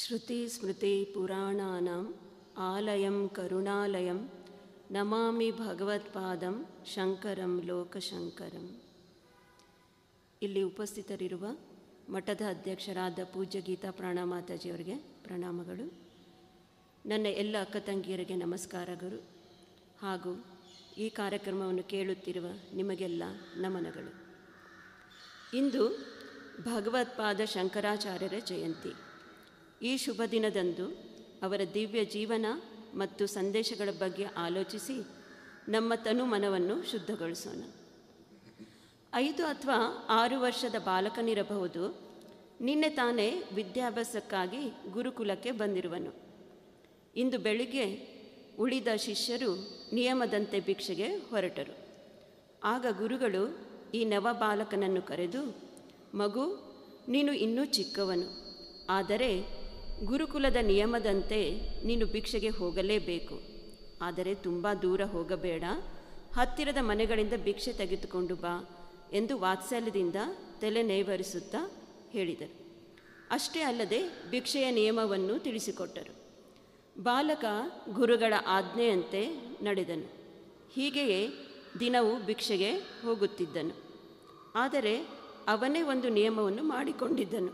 श्रुतिस्मृतिपुराणानाम् आलयं करुणालयं ನಮಾಮಿ ಭಗವತ್ಪಾದಂ ಶಂಕರಂ ಲೋಕಶಂಕರಂ ಇಲ್ಲಿ ಉಪಸ್ಥಿತರಿರುವ ಮಠದ ಅಧ್ಯಕ್ಷರಾದ ಪೂಜ್ಯ ಗೀತಾ ಪ್ರಾಣಮಾತಾಜಿಯವರಿಗೆ ಪ್ರಣಾಮಗಳು ನನ್ನ ಎಲ್ಲ ಅಕ್ಕ ತಂಗಿಯರಿಗೆ ನಮಸ್ಕಾರಗಳು ಹಾಗೂ ಈ ಕಾರ್ಯಕ್ರಮವನ್ನು ಕೇಳುತ್ತಿರುವ ನಿಮಗೆಲ್ಲ ನಮನಗಳು ಇಂದು ಭಗವತ್ಪಾದ ಶಂಕರಾಚಾರ್ಯರ ಜಯಂತಿ ಈ ಶುಭ ದಿನದಂದು ಅವರ ದಿವ್ಯ ಜೀವನ ಮತ್ತು ಸಂದೇಶಗಳ ಬಗ್ಗೆ ಆಲೋಚಿಸಿ ನಮ್ಮ ತನು ಮನವನ್ನು ಶುದ್ಧಗೊಳಿಸೋಣ ಐದು ಅಥವಾ ಆರು ವರ್ಷದ ಬಾಲಕನಿರಬಹುದು ನಿನ್ನೆ ತಾನೇ ವಿದ್ಯಾಭ್ಯಾಸಕ್ಕಾಗಿ ಗುರುಕುಲಕ್ಕೆ ಬಂದಿರುವನು ಇಂದು ಬೆಳಿಗ್ಗೆ ಉಳಿದ ಶಿಷ್ಯರು ನಿಯಮದಂತೆ ಭಿಕ್ಷೆಗೆ ಹೊರಟರು ಆಗ ಗುರುಗಳು ಈ ನವ ಬಾಲಕನನ್ನು ಕರೆದು ಮಗು ನೀನು ಇನ್ನೂ ಚಿಕ್ಕವನು ಆದರೆ ಗುರುಕುಲದ ನಿಯಮದಂತೆ ನೀನು ಭಿಕ್ಷೆಗೆ ಹೋಗಲೇಬೇಕು ಆದರೆ ತುಂಬ ದೂರ ಹೋಗಬೇಡ ಹತ್ತಿರದ ಮನೆಗಳಿಂದ ಭಿಕ್ಷೆ ತೆಗೆದುಕೊಂಡು ಬಾ ಎಂದು ವಾತ್ಸಲ್ಯದಿಂದ ತಲೆ ನೇವರಿಸುತ್ತಾ ಹೇಳಿದರು ಅಷ್ಟೇ ಅಲ್ಲದೆ ಭಿಕ್ಷೆಯ ನಿಯಮವನ್ನು ತಿಳಿಸಿಕೊಟ್ಟರು ಬಾಲಕ ಗುರುಗಳ ಆಜ್ಞೆಯಂತೆ ನಡೆದನು ಹೀಗೆಯೇ ದಿನವೂ ಭಿಕ್ಷೆಗೆ ಹೋಗುತ್ತಿದ್ದನು ಆದರೆ ಅವನೇ ಒಂದು ನಿಯಮವನ್ನು ಮಾಡಿಕೊಂಡಿದ್ದನು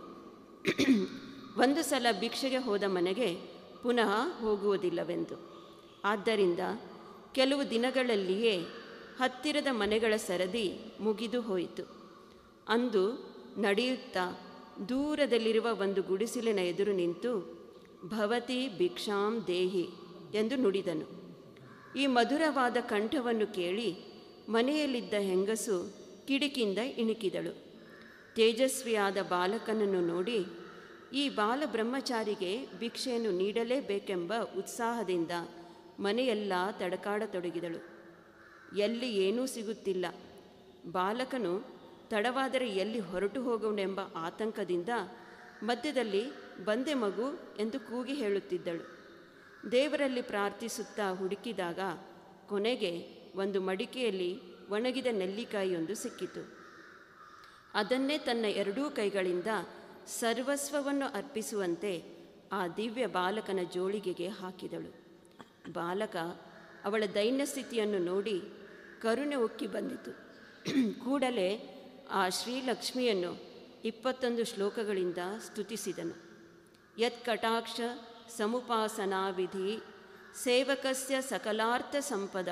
ಒಂದು ಸಲ ಭಿಕ್ಷೆಗೆ ಹೋದ ಮನೆಗೆ ಪುನಃ ಹೋಗುವುದಿಲ್ಲವೆಂದು ಆದ್ದರಿಂದ ಕೆಲವು ದಿನಗಳಲ್ಲಿಯೇ ಹತ್ತಿರದ ಮನೆಗಳ ಸರದಿ ಮುಗಿದು ಹೋಯಿತು ಅಂದು ನಡೆಯುತ್ತಾ ದೂರದಲ್ಲಿರುವ ಒಂದು ಗುಡಿಸಿಲಿನ ಎದುರು ನಿಂತು ಭವತಿ ಭಿಕ್ಷಾಂ ದೇಹಿ ಎಂದು ನುಡಿದನು ಈ ಮಧುರವಾದ ಕಂಠವನ್ನು ಕೇಳಿ ಮನೆಯಲ್ಲಿದ್ದ ಹೆಂಗಸು ಕಿಡಿಕಿಂದ ಇಣುಕಿದಳು ತೇಜಸ್ವಿಯಾದ ಬಾಲಕನನ್ನು ನೋಡಿ ಈ ಬಾಲ ಬ್ರಹ್ಮಚಾರಿಗೆ ಭಿಕ್ಷೆಯನ್ನು ನೀಡಲೇಬೇಕೆಂಬ ಉತ್ಸಾಹದಿಂದ ಮನೆಯೆಲ್ಲ ತಡಕಾಡತೊಡಗಿದಳು ಎಲ್ಲಿ ಏನೂ ಸಿಗುತ್ತಿಲ್ಲ ಬಾಲಕನು ತಡವಾದರೆ ಎಲ್ಲಿ ಹೊರಟು ಹೋಗೋಣೆಂಬ ಆತಂಕದಿಂದ ಮಧ್ಯದಲ್ಲಿ ಬಂದೆ ಮಗು ಎಂದು ಕೂಗಿ ಹೇಳುತ್ತಿದ್ದಳು ದೇವರಲ್ಲಿ ಪ್ರಾರ್ಥಿಸುತ್ತಾ ಹುಡುಕಿದಾಗ ಕೊನೆಗೆ ಒಂದು ಮಡಿಕೆಯಲ್ಲಿ ಒಣಗಿದ ನೆಲ್ಲಿಕಾಯಿಯೊಂದು ಸಿಕ್ಕಿತು ಅದನ್ನೇ ತನ್ನ ಎರಡೂ ಕೈಗಳಿಂದ ಸರ್ವಸ್ವವನ್ನು ಅರ್ಪಿಸುವಂತೆ ಆ ದಿವ್ಯ ಬಾಲಕನ ಜೋಳಿಗೆಗೆ ಹಾಕಿದಳು ಬಾಲಕ ಅವಳ ದೈನ್ಯ ಸ್ಥಿತಿಯನ್ನು ನೋಡಿ ಕರುಣೆ ಉಕ್ಕಿ ಬಂದಿತು ಕೂಡಲೇ ಆ ಶ್ರೀಲಕ್ಷ್ಮಿಯನ್ನು ಇಪ್ಪತ್ತೊಂದು ಶ್ಲೋಕಗಳಿಂದ ಸ್ತುತಿಸಿದನು ಯತ್ಕಟಾಕ್ಷ ಸಮುಪಾಸನಾ ವಿಧಿ ಸೇವಕಸ್ಯ ಸಕಲಾರ್ಥ ಸಂಪದ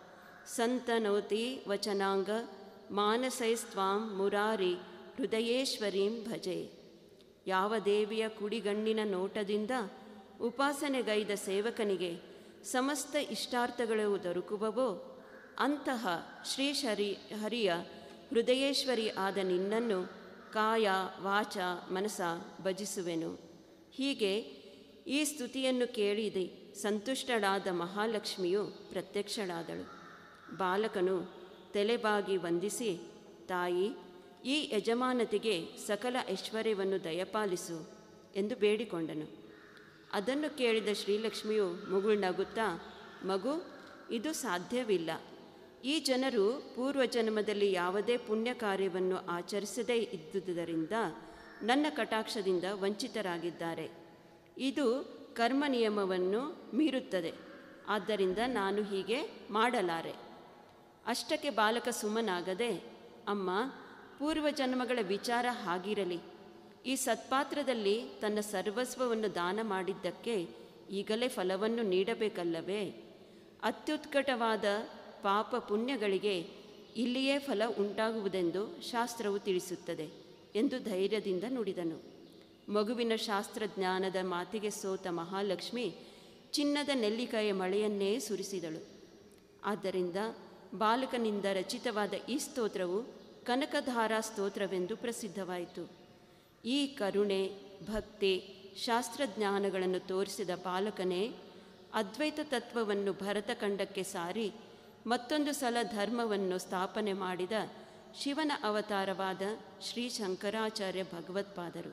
ಸಂತನೋತಿ ವಚನಾಂಗ ಮಾನಸೈಸ್ತ್ವಾಂ ಮುರಾರಿ ಹೃದಯೇಶ್ವರೀಂ ಭಜೆ ಯಾವ ದೇವಿಯ ಕುಡಿಗಣ್ಣಿನ ನೋಟದಿಂದ ಉಪಾಸನೆಗೈದ ಸೇವಕನಿಗೆ ಸಮಸ್ತ ಇಷ್ಟಾರ್ಥಗಳು ದೊರಕುವವೋ ಅಂತಹ ಶ್ರೀ ಶರಿ ಹರಿಯ ಹೃದಯೇಶ್ವರಿ ಆದ ನಿನ್ನನ್ನು ಕಾಯ ವಾಚ ಮನಸ ಭಜಿಸುವೆನು ಹೀಗೆ ಈ ಸ್ತುತಿಯನ್ನು ಕೇಳಿದೆ ಸಂತುಷ್ಟಳಾದ ಮಹಾಲಕ್ಷ್ಮಿಯು ಪ್ರತ್ಯಕ್ಷಳಾದಳು ಬಾಲಕನು ತಲೆಬಾಗಿ ವಂದಿಸಿ ತಾಯಿ ಈ ಯಜಮಾನತಿಗೆ ಸಕಲ ಐಶ್ವರ್ಯವನ್ನು ದಯಪಾಲಿಸು ಎಂದು ಬೇಡಿಕೊಂಡನು ಅದನ್ನು ಕೇಳಿದ ಶ್ರೀಲಕ್ಷ್ಮಿಯು ಮುಗುಳ್ನಗುತ್ತಾ ಮಗು ಇದು ಸಾಧ್ಯವಿಲ್ಲ ಈ ಜನರು ಪೂರ್ವಜನ್ಮದಲ್ಲಿ ಯಾವುದೇ ಪುಣ್ಯ ಕಾರ್ಯವನ್ನು ಆಚರಿಸದೇ ಇದ್ದುದರಿಂದ ನನ್ನ ಕಟಾಕ್ಷದಿಂದ ವಂಚಿತರಾಗಿದ್ದಾರೆ ಇದು ಕರ್ಮ ನಿಯಮವನ್ನು ಮೀರುತ್ತದೆ ಆದ್ದರಿಂದ ನಾನು ಹೀಗೆ ಮಾಡಲಾರೆ ಅಷ್ಟಕ್ಕೆ ಬಾಲಕ ಸುಮ್ಮನಾಗದೆ ಅಮ್ಮ ಪೂರ್ವಜನ್ಮಗಳ ವಿಚಾರ ಹಾಗಿರಲಿ ಈ ಸತ್ಪಾತ್ರದಲ್ಲಿ ತನ್ನ ಸರ್ವಸ್ವವನ್ನು ದಾನ ಮಾಡಿದ್ದಕ್ಕೆ ಈಗಲೇ ಫಲವನ್ನು ನೀಡಬೇಕಲ್ಲವೇ ಅತ್ಯುತ್ಕಟವಾದ ಪಾಪ ಪುಣ್ಯಗಳಿಗೆ ಇಲ್ಲಿಯೇ ಫಲ ಉಂಟಾಗುವುದೆಂದು ಶಾಸ್ತ್ರವು ತಿಳಿಸುತ್ತದೆ ಎಂದು ಧೈರ್ಯದಿಂದ ನುಡಿದನು ಮಗುವಿನ ಶಾಸ್ತ್ರಜ್ಞಾನದ ಮಾತಿಗೆ ಸೋತ ಮಹಾಲಕ್ಷ್ಮಿ ಚಿನ್ನದ ನೆಲ್ಲಿಕಾಯ ಮಳೆಯನ್ನೇ ಸುರಿಸಿದಳು ಆದ್ದರಿಂದ ಬಾಲಕನಿಂದ ರಚಿತವಾದ ಈ ಸ್ತೋತ್ರವು ಕನಕಧಾರಾ ಸ್ತೋತ್ರವೆಂದು ಪ್ರಸಿದ್ಧವಾಯಿತು ಈ ಕರುಣೆ ಭಕ್ತಿ ಶಾಸ್ತ್ರಜ್ಞಾನಗಳನ್ನು ತೋರಿಸಿದ ಬಾಲಕನೇ ಅದ್ವೈತ ತತ್ವವನ್ನು ಭರತಖಂಡಕ್ಕೆ ಸಾರಿ ಮತ್ತೊಂದು ಸಲ ಧರ್ಮವನ್ನು ಸ್ಥಾಪನೆ ಮಾಡಿದ ಶಿವನ ಅವತಾರವಾದ ಶ್ರೀ ಶಂಕರಾಚಾರ್ಯ ಭಗವತ್ಪಾದರು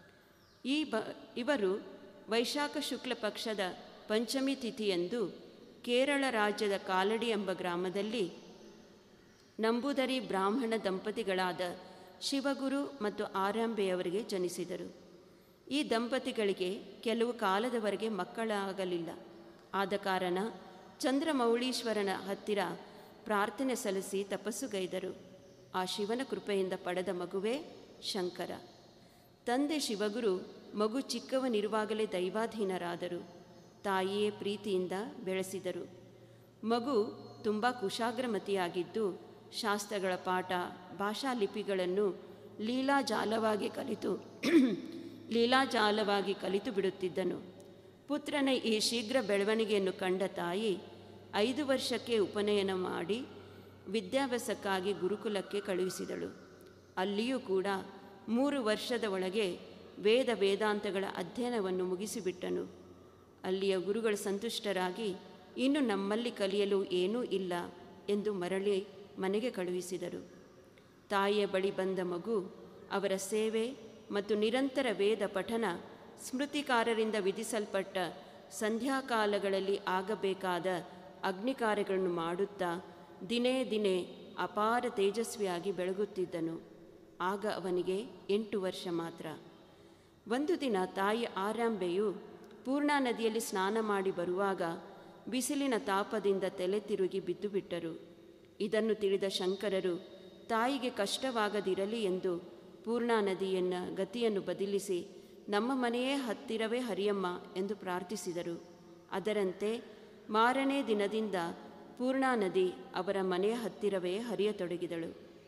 ಈ ಬ ಇವರು ವೈಶಾಖ ಶುಕ್ಲ ಪಕ್ಷದ ಪಂಚಮಿ ತಿಥಿಯಂದು ಕೇರಳ ರಾಜ್ಯದ ಕಾಲಡಿ ಎಂಬ ಗ್ರಾಮದಲ್ಲಿ ನಂಬೂದರಿ ಬ್ರಾಹ್ಮಣ ದಂಪತಿಗಳಾದ ಶಿವಗುರು ಮತ್ತು ಆರಂಬೆಯವರಿಗೆ ಜನಿಸಿದರು ಈ ದಂಪತಿಗಳಿಗೆ ಕೆಲವು ಕಾಲದವರೆಗೆ ಮಕ್ಕಳಾಗಲಿಲ್ಲ ಆದ ಕಾರಣ ಚಂದ್ರಮೌಳೀಶ್ವರನ ಹತ್ತಿರ ಪ್ರಾರ್ಥನೆ ಸಲ್ಲಿಸಿ ತಪಸ್ಸುಗೈದರು ಆ ಶಿವನ ಕೃಪೆಯಿಂದ ಪಡೆದ ಮಗುವೇ ಶಂಕರ ತಂದೆ ಶಿವಗುರು ಮಗು ಚಿಕ್ಕವನಿರುವಾಗಲೇ ದೈವಾಧೀನರಾದರು ತಾಯಿಯೇ ಪ್ರೀತಿಯಿಂದ ಬೆಳೆಸಿದರು ಮಗು ತುಂಬ ಕುಶಾಗ್ರಮತಿಯಾಗಿದ್ದು ಶಾಸ್ತ್ರಗಳ ಪಾಠ ಭಾಷಾ ಲಿಪಿಗಳನ್ನು ಲೀಲಾಜಾಲವಾಗಿ ಕಲಿತು ಲೀಲಾಜಾಲವಾಗಿ ಕಲಿತು ಬಿಡುತ್ತಿದ್ದನು ಪುತ್ರನ ಈ ಶೀಘ್ರ ಬೆಳವಣಿಗೆಯನ್ನು ಕಂಡ ತಾಯಿ ಐದು ವರ್ಷಕ್ಕೆ ಉಪನಯನ ಮಾಡಿ ವಿದ್ಯಾಭ್ಯಾಸಕ್ಕಾಗಿ ಗುರುಕುಲಕ್ಕೆ ಕಳುಹಿಸಿದಳು ಅಲ್ಲಿಯೂ ಕೂಡ ಮೂರು ವರ್ಷದ ಒಳಗೆ ವೇದ ವೇದಾಂತಗಳ ಅಧ್ಯಯನವನ್ನು ಮುಗಿಸಿಬಿಟ್ಟನು ಅಲ್ಲಿಯ ಗುರುಗಳು ಸಂತುಷ್ಟರಾಗಿ ಇನ್ನು ನಮ್ಮಲ್ಲಿ ಕಲಿಯಲು ಏನೂ ಇಲ್ಲ ಎಂದು ಮರಳಿ ಮನೆಗೆ ಕಳುಹಿಸಿದರು ತಾಯಿಯ ಬಳಿ ಬಂದ ಮಗು ಅವರ ಸೇವೆ ಮತ್ತು ನಿರಂತರ ವೇದ ಪಠನ ಸ್ಮೃತಿಕಾರರಿಂದ ವಿಧಿಸಲ್ಪಟ್ಟ ಸಂಧ್ಯಾಕಾಲಗಳಲ್ಲಿ ಆಗಬೇಕಾದ ಅಗ್ನಿಕಾರ್ಯಗಳನ್ನು ಮಾಡುತ್ತಾ ದಿನೇ ದಿನೇ ಅಪಾರ ತೇಜಸ್ವಿಯಾಗಿ ಬೆಳಗುತ್ತಿದ್ದನು ಆಗ ಅವನಿಗೆ ಎಂಟು ವರ್ಷ ಮಾತ್ರ ಒಂದು ದಿನ ತಾಯಿ ಆರಾಂಬೆಯು ಪೂರ್ಣಾ ನದಿಯಲ್ಲಿ ಸ್ನಾನ ಮಾಡಿ ಬರುವಾಗ ಬಿಸಿಲಿನ ತಾಪದಿಂದ ತಲೆ ತಿರುಗಿ ಬಿದ್ದು ಬಿಟ್ಟರು ಇದನ್ನು ತಿಳಿದ ಶಂಕರರು ತಾಯಿಗೆ ಕಷ್ಟವಾಗದಿರಲಿ ಎಂದು ಪೂರ್ಣಾ ನದಿಯನ್ನ ಗತಿಯನ್ನು ಬದಲಿಸಿ ನಮ್ಮ ಮನೆಯೇ ಹತ್ತಿರವೇ ಹರಿಯಮ್ಮ ಎಂದು ಪ್ರಾರ್ಥಿಸಿದರು ಅದರಂತೆ ಮಾರನೇ ದಿನದಿಂದ ಪೂರ್ಣಾ ನದಿ ಅವರ ಮನೆಯ ಹತ್ತಿರವೇ ಹರಿಯತೊಡಗಿದಳು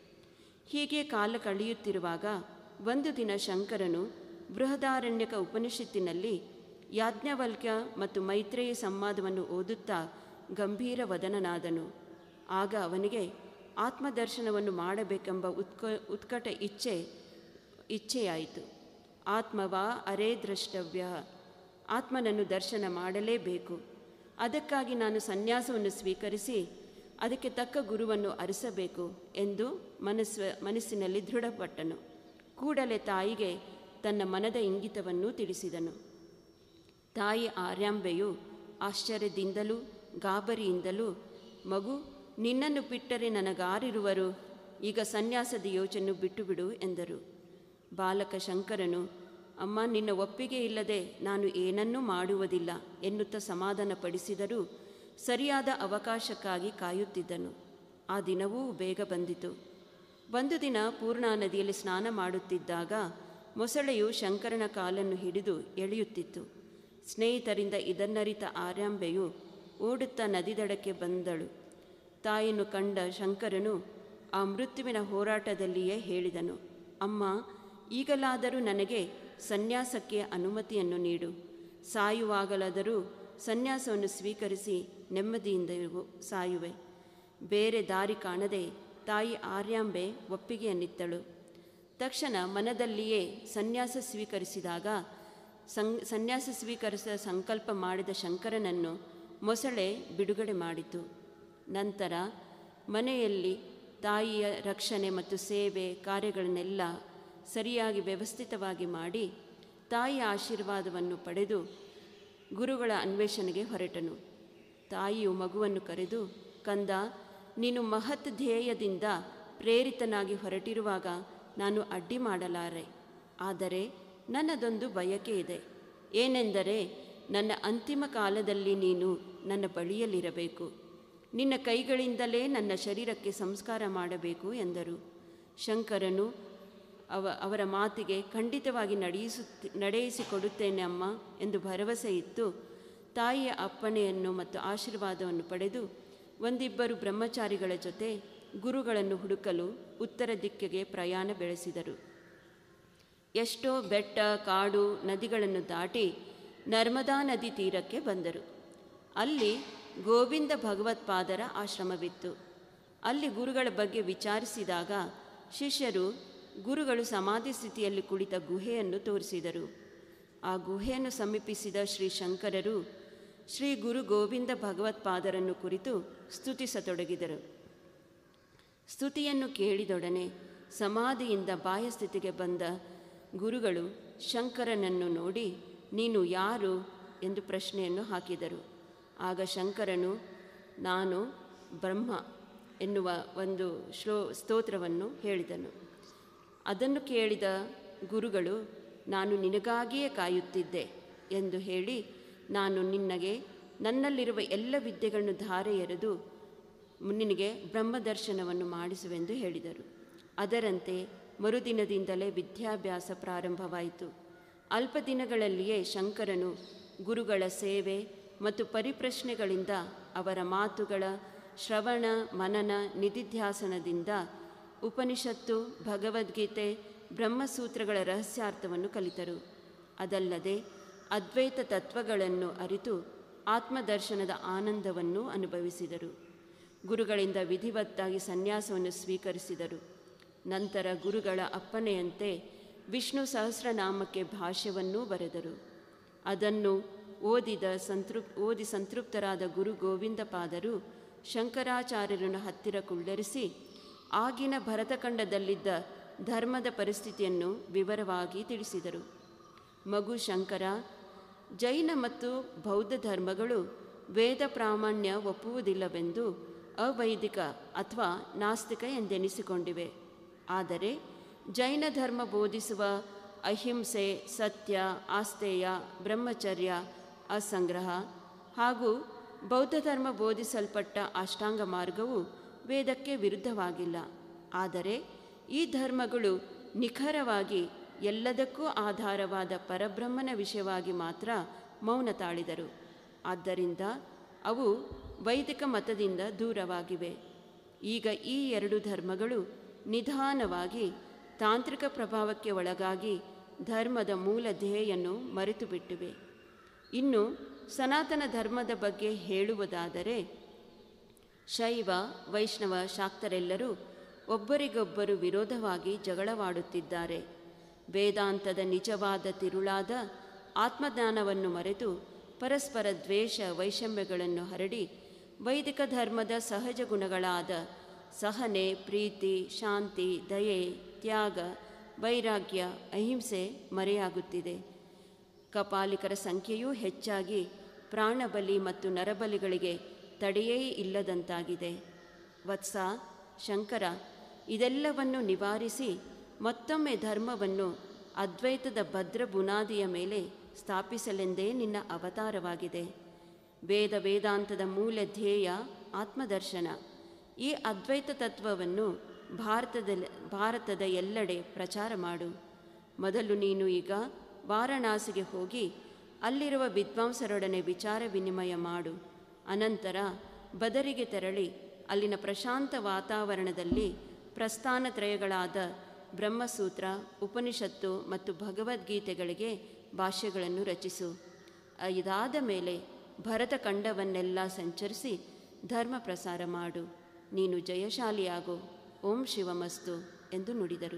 ಹೀಗೆ ಕಾಲ ಕಳೆಯುತ್ತಿರುವಾಗ ಒಂದು ದಿನ ಶಂಕರನು ಬೃಹದಾರಣ್ಯಕ ಉಪನಿಷತ್ತಿನಲ್ಲಿ ಯಾಜ್ಞವಲ್ಕ್ಯ ಮತ್ತು ಮೈತ್ರೇಯ ಸಂವಾದವನ್ನು ಓದುತ್ತಾ ಗಂಭೀರ ವದನನಾದನು ಆಗ ಅವನಿಗೆ ಆತ್ಮದರ್ಶನವನ್ನು ಮಾಡಬೇಕೆಂಬ ಉತ್ಕ ಉತ್ಕಟ ಇಚ್ಛೆ ಇಚ್ಛೆಯಾಯಿತು ಆತ್ಮವಾ ಅರೇ ದ್ರಷ್ಟವ್ಯ ಆತ್ಮನನ್ನು ದರ್ಶನ ಮಾಡಲೇಬೇಕು ಅದಕ್ಕಾಗಿ ನಾನು ಸನ್ಯಾಸವನ್ನು ಸ್ವೀಕರಿಸಿ ಅದಕ್ಕೆ ತಕ್ಕ ಗುರುವನ್ನು ಅರಸಬೇಕು ಎಂದು ಮನಸ್ಸು ಮನಸ್ಸಿನಲ್ಲಿ ದೃಢಪಟ್ಟನು ಕೂಡಲೇ ತಾಯಿಗೆ ತನ್ನ ಮನದ ಇಂಗಿತವನ್ನು ತಿಳಿಸಿದನು ತಾಯಿ ಆರ್ಯಾಂಬೆಯು ಆಶ್ಚರ್ಯದಿಂದಲೂ ಗಾಬರಿಯಿಂದಲೂ ಮಗು ನಿನ್ನನ್ನು ಬಿಟ್ಟರೆ ನನಗಾರಿರುವರು ಈಗ ಸನ್ಯಾಸದ ಯೋಚನೆ ಬಿಟ್ಟುಬಿಡು ಎಂದರು ಬಾಲಕ ಶಂಕರನು ಅಮ್ಮ ನಿನ್ನ ಒಪ್ಪಿಗೆ ಇಲ್ಲದೆ ನಾನು ಏನನ್ನೂ ಮಾಡುವುದಿಲ್ಲ ಎನ್ನುತ್ತಾ ಸಮಾಧಾನಪಡಿಸಿದರೂ ಸರಿಯಾದ ಅವಕಾಶಕ್ಕಾಗಿ ಕಾಯುತ್ತಿದ್ದನು ಆ ದಿನವೂ ಬೇಗ ಬಂದಿತು ಒಂದು ದಿನ ಪೂರ್ಣಾ ನದಿಯಲ್ಲಿ ಸ್ನಾನ ಮಾಡುತ್ತಿದ್ದಾಗ ಮೊಸಳೆಯು ಶಂಕರನ ಕಾಲನ್ನು ಹಿಡಿದು ಎಳೆಯುತ್ತಿತ್ತು ಸ್ನೇಹಿತರಿಂದ ಇದನ್ನರಿತ ಆರ್ಯಾಂಬೆಯು ಓಡುತ್ತಾ ನದಿದಡಕ್ಕೆ ಬಂದಳು ತಾಯಿಯನ್ನು ಕಂಡ ಶಂಕರನು ಆ ಮೃತ್ಯುವಿನ ಹೋರಾಟದಲ್ಲಿಯೇ ಹೇಳಿದನು ಅಮ್ಮ ಈಗಲಾದರೂ ನನಗೆ ಸನ್ಯಾಸಕ್ಕೆ ಅನುಮತಿಯನ್ನು ನೀಡು ಸಾಯುವಾಗಲಾದರೂ ಸನ್ಯಾಸವನ್ನು ಸ್ವೀಕರಿಸಿ ನೆಮ್ಮದಿಯಿಂದ ಇರು ಸಾಯುವೆ ಬೇರೆ ದಾರಿ ಕಾಣದೆ ತಾಯಿ ಆರ್ಯಾಂಬೆ ಒಪ್ಪಿಗೆಯನ್ನಿತ್ತಳು ತಕ್ಷಣ ಮನದಲ್ಲಿಯೇ ಸನ್ಯಾಸ ಸ್ವೀಕರಿಸಿದಾಗ ಸಂ ಸನ್ಯಾಸ ಸ್ವೀಕರಿಸ ಸಂಕಲ್ಪ ಮಾಡಿದ ಶಂಕರನನ್ನು ಮೊಸಳೆ ಬಿಡುಗಡೆ ಮಾಡಿತು ನಂತರ ಮನೆಯಲ್ಲಿ ತಾಯಿಯ ರಕ್ಷಣೆ ಮತ್ತು ಸೇವೆ ಕಾರ್ಯಗಳನ್ನೆಲ್ಲ ಸರಿಯಾಗಿ ವ್ಯವಸ್ಥಿತವಾಗಿ ಮಾಡಿ ತಾಯಿಯ ಆಶೀರ್ವಾದವನ್ನು ಪಡೆದು ಗುರುಗಳ ಅನ್ವೇಷಣೆಗೆ ಹೊರಟನು ತಾಯಿಯು ಮಗುವನ್ನು ಕರೆದು ಕಂದ ನೀನು ಮಹತ್ ಧ್ಯೇಯದಿಂದ ಪ್ರೇರಿತನಾಗಿ ಹೊರಟಿರುವಾಗ ನಾನು ಅಡ್ಡಿ ಮಾಡಲಾರೆ ಆದರೆ ನನ್ನದೊಂದು ಬಯಕೆ ಇದೆ ಏನೆಂದರೆ ನನ್ನ ಅಂತಿಮ ಕಾಲದಲ್ಲಿ ನೀನು ನನ್ನ ಬಳಿಯಲ್ಲಿರಬೇಕು ನಿನ್ನ ಕೈಗಳಿಂದಲೇ ನನ್ನ ಶರೀರಕ್ಕೆ ಸಂಸ್ಕಾರ ಮಾಡಬೇಕು ಎಂದರು ಶಂಕರನು ಅವ ಅವರ ಮಾತಿಗೆ ಖಂಡಿತವಾಗಿ ನಡೆಯಿಸುತ್ತಿ ನಡೆಯಿಸಿಕೊಡುತ್ತೇನೆ ಅಮ್ಮ ಎಂದು ಭರವಸೆ ಇತ್ತು ತಾಯಿಯ ಅಪ್ಪಣೆಯನ್ನು ಮತ್ತು ಆಶೀರ್ವಾದವನ್ನು ಪಡೆದು ಒಂದಿಬ್ಬರು ಬ್ರಹ್ಮಚಾರಿಗಳ ಜೊತೆ ಗುರುಗಳನ್ನು ಹುಡುಕಲು ಉತ್ತರ ದಿಕ್ಕಿಗೆ ಪ್ರಯಾಣ ಬೆಳೆಸಿದರು ಎಷ್ಟೋ ಬೆಟ್ಟ ಕಾಡು ನದಿಗಳನ್ನು ದಾಟಿ ನರ್ಮದಾ ನದಿ ತೀರಕ್ಕೆ ಬಂದರು ಅಲ್ಲಿ ಗೋವಿಂದ ಭಗವತ್ಪಾದರ ಆಶ್ರಮವಿತ್ತು ಅಲ್ಲಿ ಗುರುಗಳ ಬಗ್ಗೆ ವಿಚಾರಿಸಿದಾಗ ಶಿಷ್ಯರು ಗುರುಗಳು ಸಮಾಧಿ ಸ್ಥಿತಿಯಲ್ಲಿ ಕುಳಿತ ಗುಹೆಯನ್ನು ತೋರಿಸಿದರು ಆ ಗುಹೆಯನ್ನು ಸಮೀಪಿಸಿದ ಶ್ರೀ ಶಂಕರರು ಶ್ರೀ ಗುರು ಗೋವಿಂದ ಭಗವತ್ಪಾದರನ್ನು ಕುರಿತು ಸ್ತುತಿಸತೊಡಗಿದರು ಸ್ತುತಿಯನ್ನು ಕೇಳಿದೊಡನೆ ಸಮಾಧಿಯಿಂದ ಬಾಹ್ಯ ಸ್ಥಿತಿಗೆ ಬಂದ ಗುರುಗಳು ಶಂಕರನನ್ನು ನೋಡಿ ನೀನು ಯಾರು ಎಂದು ಪ್ರಶ್ನೆಯನ್ನು ಹಾಕಿದರು ಆಗ ಶಂಕರನು ನಾನು ಬ್ರಹ್ಮ ಎನ್ನುವ ಒಂದು ಶ್ಲೋ ಸ್ತೋತ್ರವನ್ನು ಹೇಳಿದನು ಅದನ್ನು ಕೇಳಿದ ಗುರುಗಳು ನಾನು ನಿನಗಾಗಿಯೇ ಕಾಯುತ್ತಿದ್ದೆ ಎಂದು ಹೇಳಿ ನಾನು ನಿನ್ನಗೆ ನನ್ನಲ್ಲಿರುವ ಎಲ್ಲ ವಿದ್ಯೆಗಳನ್ನು ಧಾರೆ ಎರೆದು ನಿನಗೆ ಬ್ರಹ್ಮದರ್ಶನವನ್ನು ಮಾಡಿಸುವೆಂದು ಹೇಳಿದರು ಅದರಂತೆ ಮರುದಿನದಿಂದಲೇ ವಿದ್ಯಾಭ್ಯಾಸ ಪ್ರಾರಂಭವಾಯಿತು ಅಲ್ಪ ದಿನಗಳಲ್ಲಿಯೇ ಶಂಕರನು ಗುರುಗಳ ಸೇವೆ ಮತ್ತು ಪರಿಪ್ರಶ್ನೆಗಳಿಂದ ಅವರ ಮಾತುಗಳ ಶ್ರವಣ ಮನನ ನಿಧಿಧ್ಯಾಸನದಿಂದ ಉಪನಿಷತ್ತು ಭಗವದ್ಗೀತೆ ಬ್ರಹ್ಮಸೂತ್ರಗಳ ರಹಸ್ಯಾರ್ಥವನ್ನು ಕಲಿತರು ಅದಲ್ಲದೆ ಅದ್ವೈತ ತತ್ವಗಳನ್ನು ಅರಿತು ಆತ್ಮದರ್ಶನದ ಆನಂದವನ್ನು ಅನುಭವಿಸಿದರು ಗುರುಗಳಿಂದ ವಿಧಿವತ್ತಾಗಿ ಸನ್ಯಾಸವನ್ನು ಸ್ವೀಕರಿಸಿದರು ನಂತರ ಗುರುಗಳ ಅಪ್ಪನೆಯಂತೆ ವಿಷ್ಣು ಸಹಸ್ರನಾಮಕ್ಕೆ ಭಾಷ್ಯವನ್ನೂ ಬರೆದರು ಅದನ್ನು ಓದಿದ ಸಂತೃಪ್ ಓದಿ ಸಂತೃಪ್ತರಾದ ಗುರು ಗೋವಿಂದಪಾದರು ಶಂಕರಾಚಾರ್ಯರನ್ನು ಹತ್ತಿರ ಕುಳ್ಳರಿಸಿ ಆಗಿನ ಭರತಖಂಡದಲ್ಲಿದ್ದ ಧರ್ಮದ ಪರಿಸ್ಥಿತಿಯನ್ನು ವಿವರವಾಗಿ ತಿಳಿಸಿದರು ಮಗು ಶಂಕರ ಜೈನ ಮತ್ತು ಬೌದ್ಧ ಧರ್ಮಗಳು ವೇದ ಪ್ರಾಮಾಣ್ಯ ಒಪ್ಪುವುದಿಲ್ಲವೆಂದು ಅವೈದಿಕ ಅಥವಾ ನಾಸ್ತಿಕ ಎಂದೆನಿಸಿಕೊಂಡಿವೆ ಆದರೆ ಜೈನ ಧರ್ಮ ಬೋಧಿಸುವ ಅಹಿಂಸೆ ಸತ್ಯ ಆಸ್ತೇಯ ಬ್ರಹ್ಮಚರ್ಯ ಅಸಂಗ್ರಹ ಹಾಗೂ ಬೌದ್ಧ ಧರ್ಮ ಬೋಧಿಸಲ್ಪಟ್ಟ ಅಷ್ಟಾಂಗ ಮಾರ್ಗವು ವೇದಕ್ಕೆ ವಿರುದ್ಧವಾಗಿಲ್ಲ ಆದರೆ ಈ ಧರ್ಮಗಳು ನಿಖರವಾಗಿ ಎಲ್ಲದಕ್ಕೂ ಆಧಾರವಾದ ಪರಬ್ರಹ್ಮನ ವಿಷಯವಾಗಿ ಮಾತ್ರ ಮೌನ ತಾಳಿದರು ಆದ್ದರಿಂದ ಅವು ವೈದಿಕ ಮತದಿಂದ ದೂರವಾಗಿವೆ ಈಗ ಈ ಎರಡು ಧರ್ಮಗಳು ನಿಧಾನವಾಗಿ ತಾಂತ್ರಿಕ ಪ್ರಭಾವಕ್ಕೆ ಒಳಗಾಗಿ ಧರ್ಮದ ಮೂಲ ಧ್ಯೇಯನ್ನು ಮರೆತು ಬಿಟ್ಟಿವೆ ಇನ್ನು ಸನಾತನ ಧರ್ಮದ ಬಗ್ಗೆ ಹೇಳುವುದಾದರೆ ಶೈವ ವೈಷ್ಣವ ಶಾಕ್ತರೆಲ್ಲರೂ ಒಬ್ಬರಿಗೊಬ್ಬರು ವಿರೋಧವಾಗಿ ಜಗಳವಾಡುತ್ತಿದ್ದಾರೆ ವೇದಾಂತದ ನಿಜವಾದ ತಿರುಳಾದ ಆತ್ಮಜ್ಞಾನವನ್ನು ಮರೆತು ಪರಸ್ಪರ ದ್ವೇಷ ವೈಷಮ್ಯಗಳನ್ನು ಹರಡಿ ವೈದಿಕ ಧರ್ಮದ ಸಹಜ ಗುಣಗಳಾದ ಸಹನೆ ಪ್ರೀತಿ ಶಾಂತಿ ದಯೆ ತ್ಯಾಗ ವೈರಾಗ್ಯ ಅಹಿಂಸೆ ಮರೆಯಾಗುತ್ತಿದೆ ಕಪಾಲಿಕರ ಸಂಖ್ಯೆಯೂ ಹೆಚ್ಚಾಗಿ ಪ್ರಾಣಬಲಿ ಮತ್ತು ನರಬಲಿಗಳಿಗೆ ತಡೆಯೇ ಇಲ್ಲದಂತಾಗಿದೆ ವತ್ಸ ಶಂಕರ ಇದೆಲ್ಲವನ್ನು ನಿವಾರಿಸಿ ಮತ್ತೊಮ್ಮೆ ಧರ್ಮವನ್ನು ಅದ್ವೈತದ ಭದ್ರ ಬುನಾದಿಯ ಮೇಲೆ ಸ್ಥಾಪಿಸಲೆಂದೇ ನಿನ್ನ ಅವತಾರವಾಗಿದೆ ವೇದ ವೇದಾಂತದ ಮೂಲ ಧ್ಯೇಯ ಆತ್ಮದರ್ಶನ ಈ ಅದ್ವೈತ ತತ್ವವನ್ನು ಭಾರತದಲ್ಲಿ ಭಾರತದ ಎಲ್ಲೆಡೆ ಪ್ರಚಾರ ಮಾಡು ಮೊದಲು ನೀನು ಈಗ ವಾರಣಾಸಿಗೆ ಹೋಗಿ ಅಲ್ಲಿರುವ ವಿದ್ವಾಂಸರೊಡನೆ ವಿಚಾರ ವಿನಿಮಯ ಮಾಡು ಅನಂತರ ಬದರಿಗೆ ತೆರಳಿ ಅಲ್ಲಿನ ಪ್ರಶಾಂತ ವಾತಾವರಣದಲ್ಲಿ ಪ್ರಸ್ಥಾನತ್ರಯಗಳಾದ ಬ್ರಹ್ಮಸೂತ್ರ ಉಪನಿಷತ್ತು ಮತ್ತು ಭಗವದ್ಗೀತೆಗಳಿಗೆ ಭಾಷ್ಯಗಳನ್ನು ರಚಿಸು ಇದಾದ ಮೇಲೆ ಭರತಖಂಡವನ್ನೆಲ್ಲ ಸಂಚರಿಸಿ ಧರ್ಮ ಪ್ರಸಾರ ಮಾಡು ನೀನು ಜಯಶಾಲಿಯಾಗು ಓಂ ಶಿವಮಸ್ತು ಎಂದು ನುಡಿದರು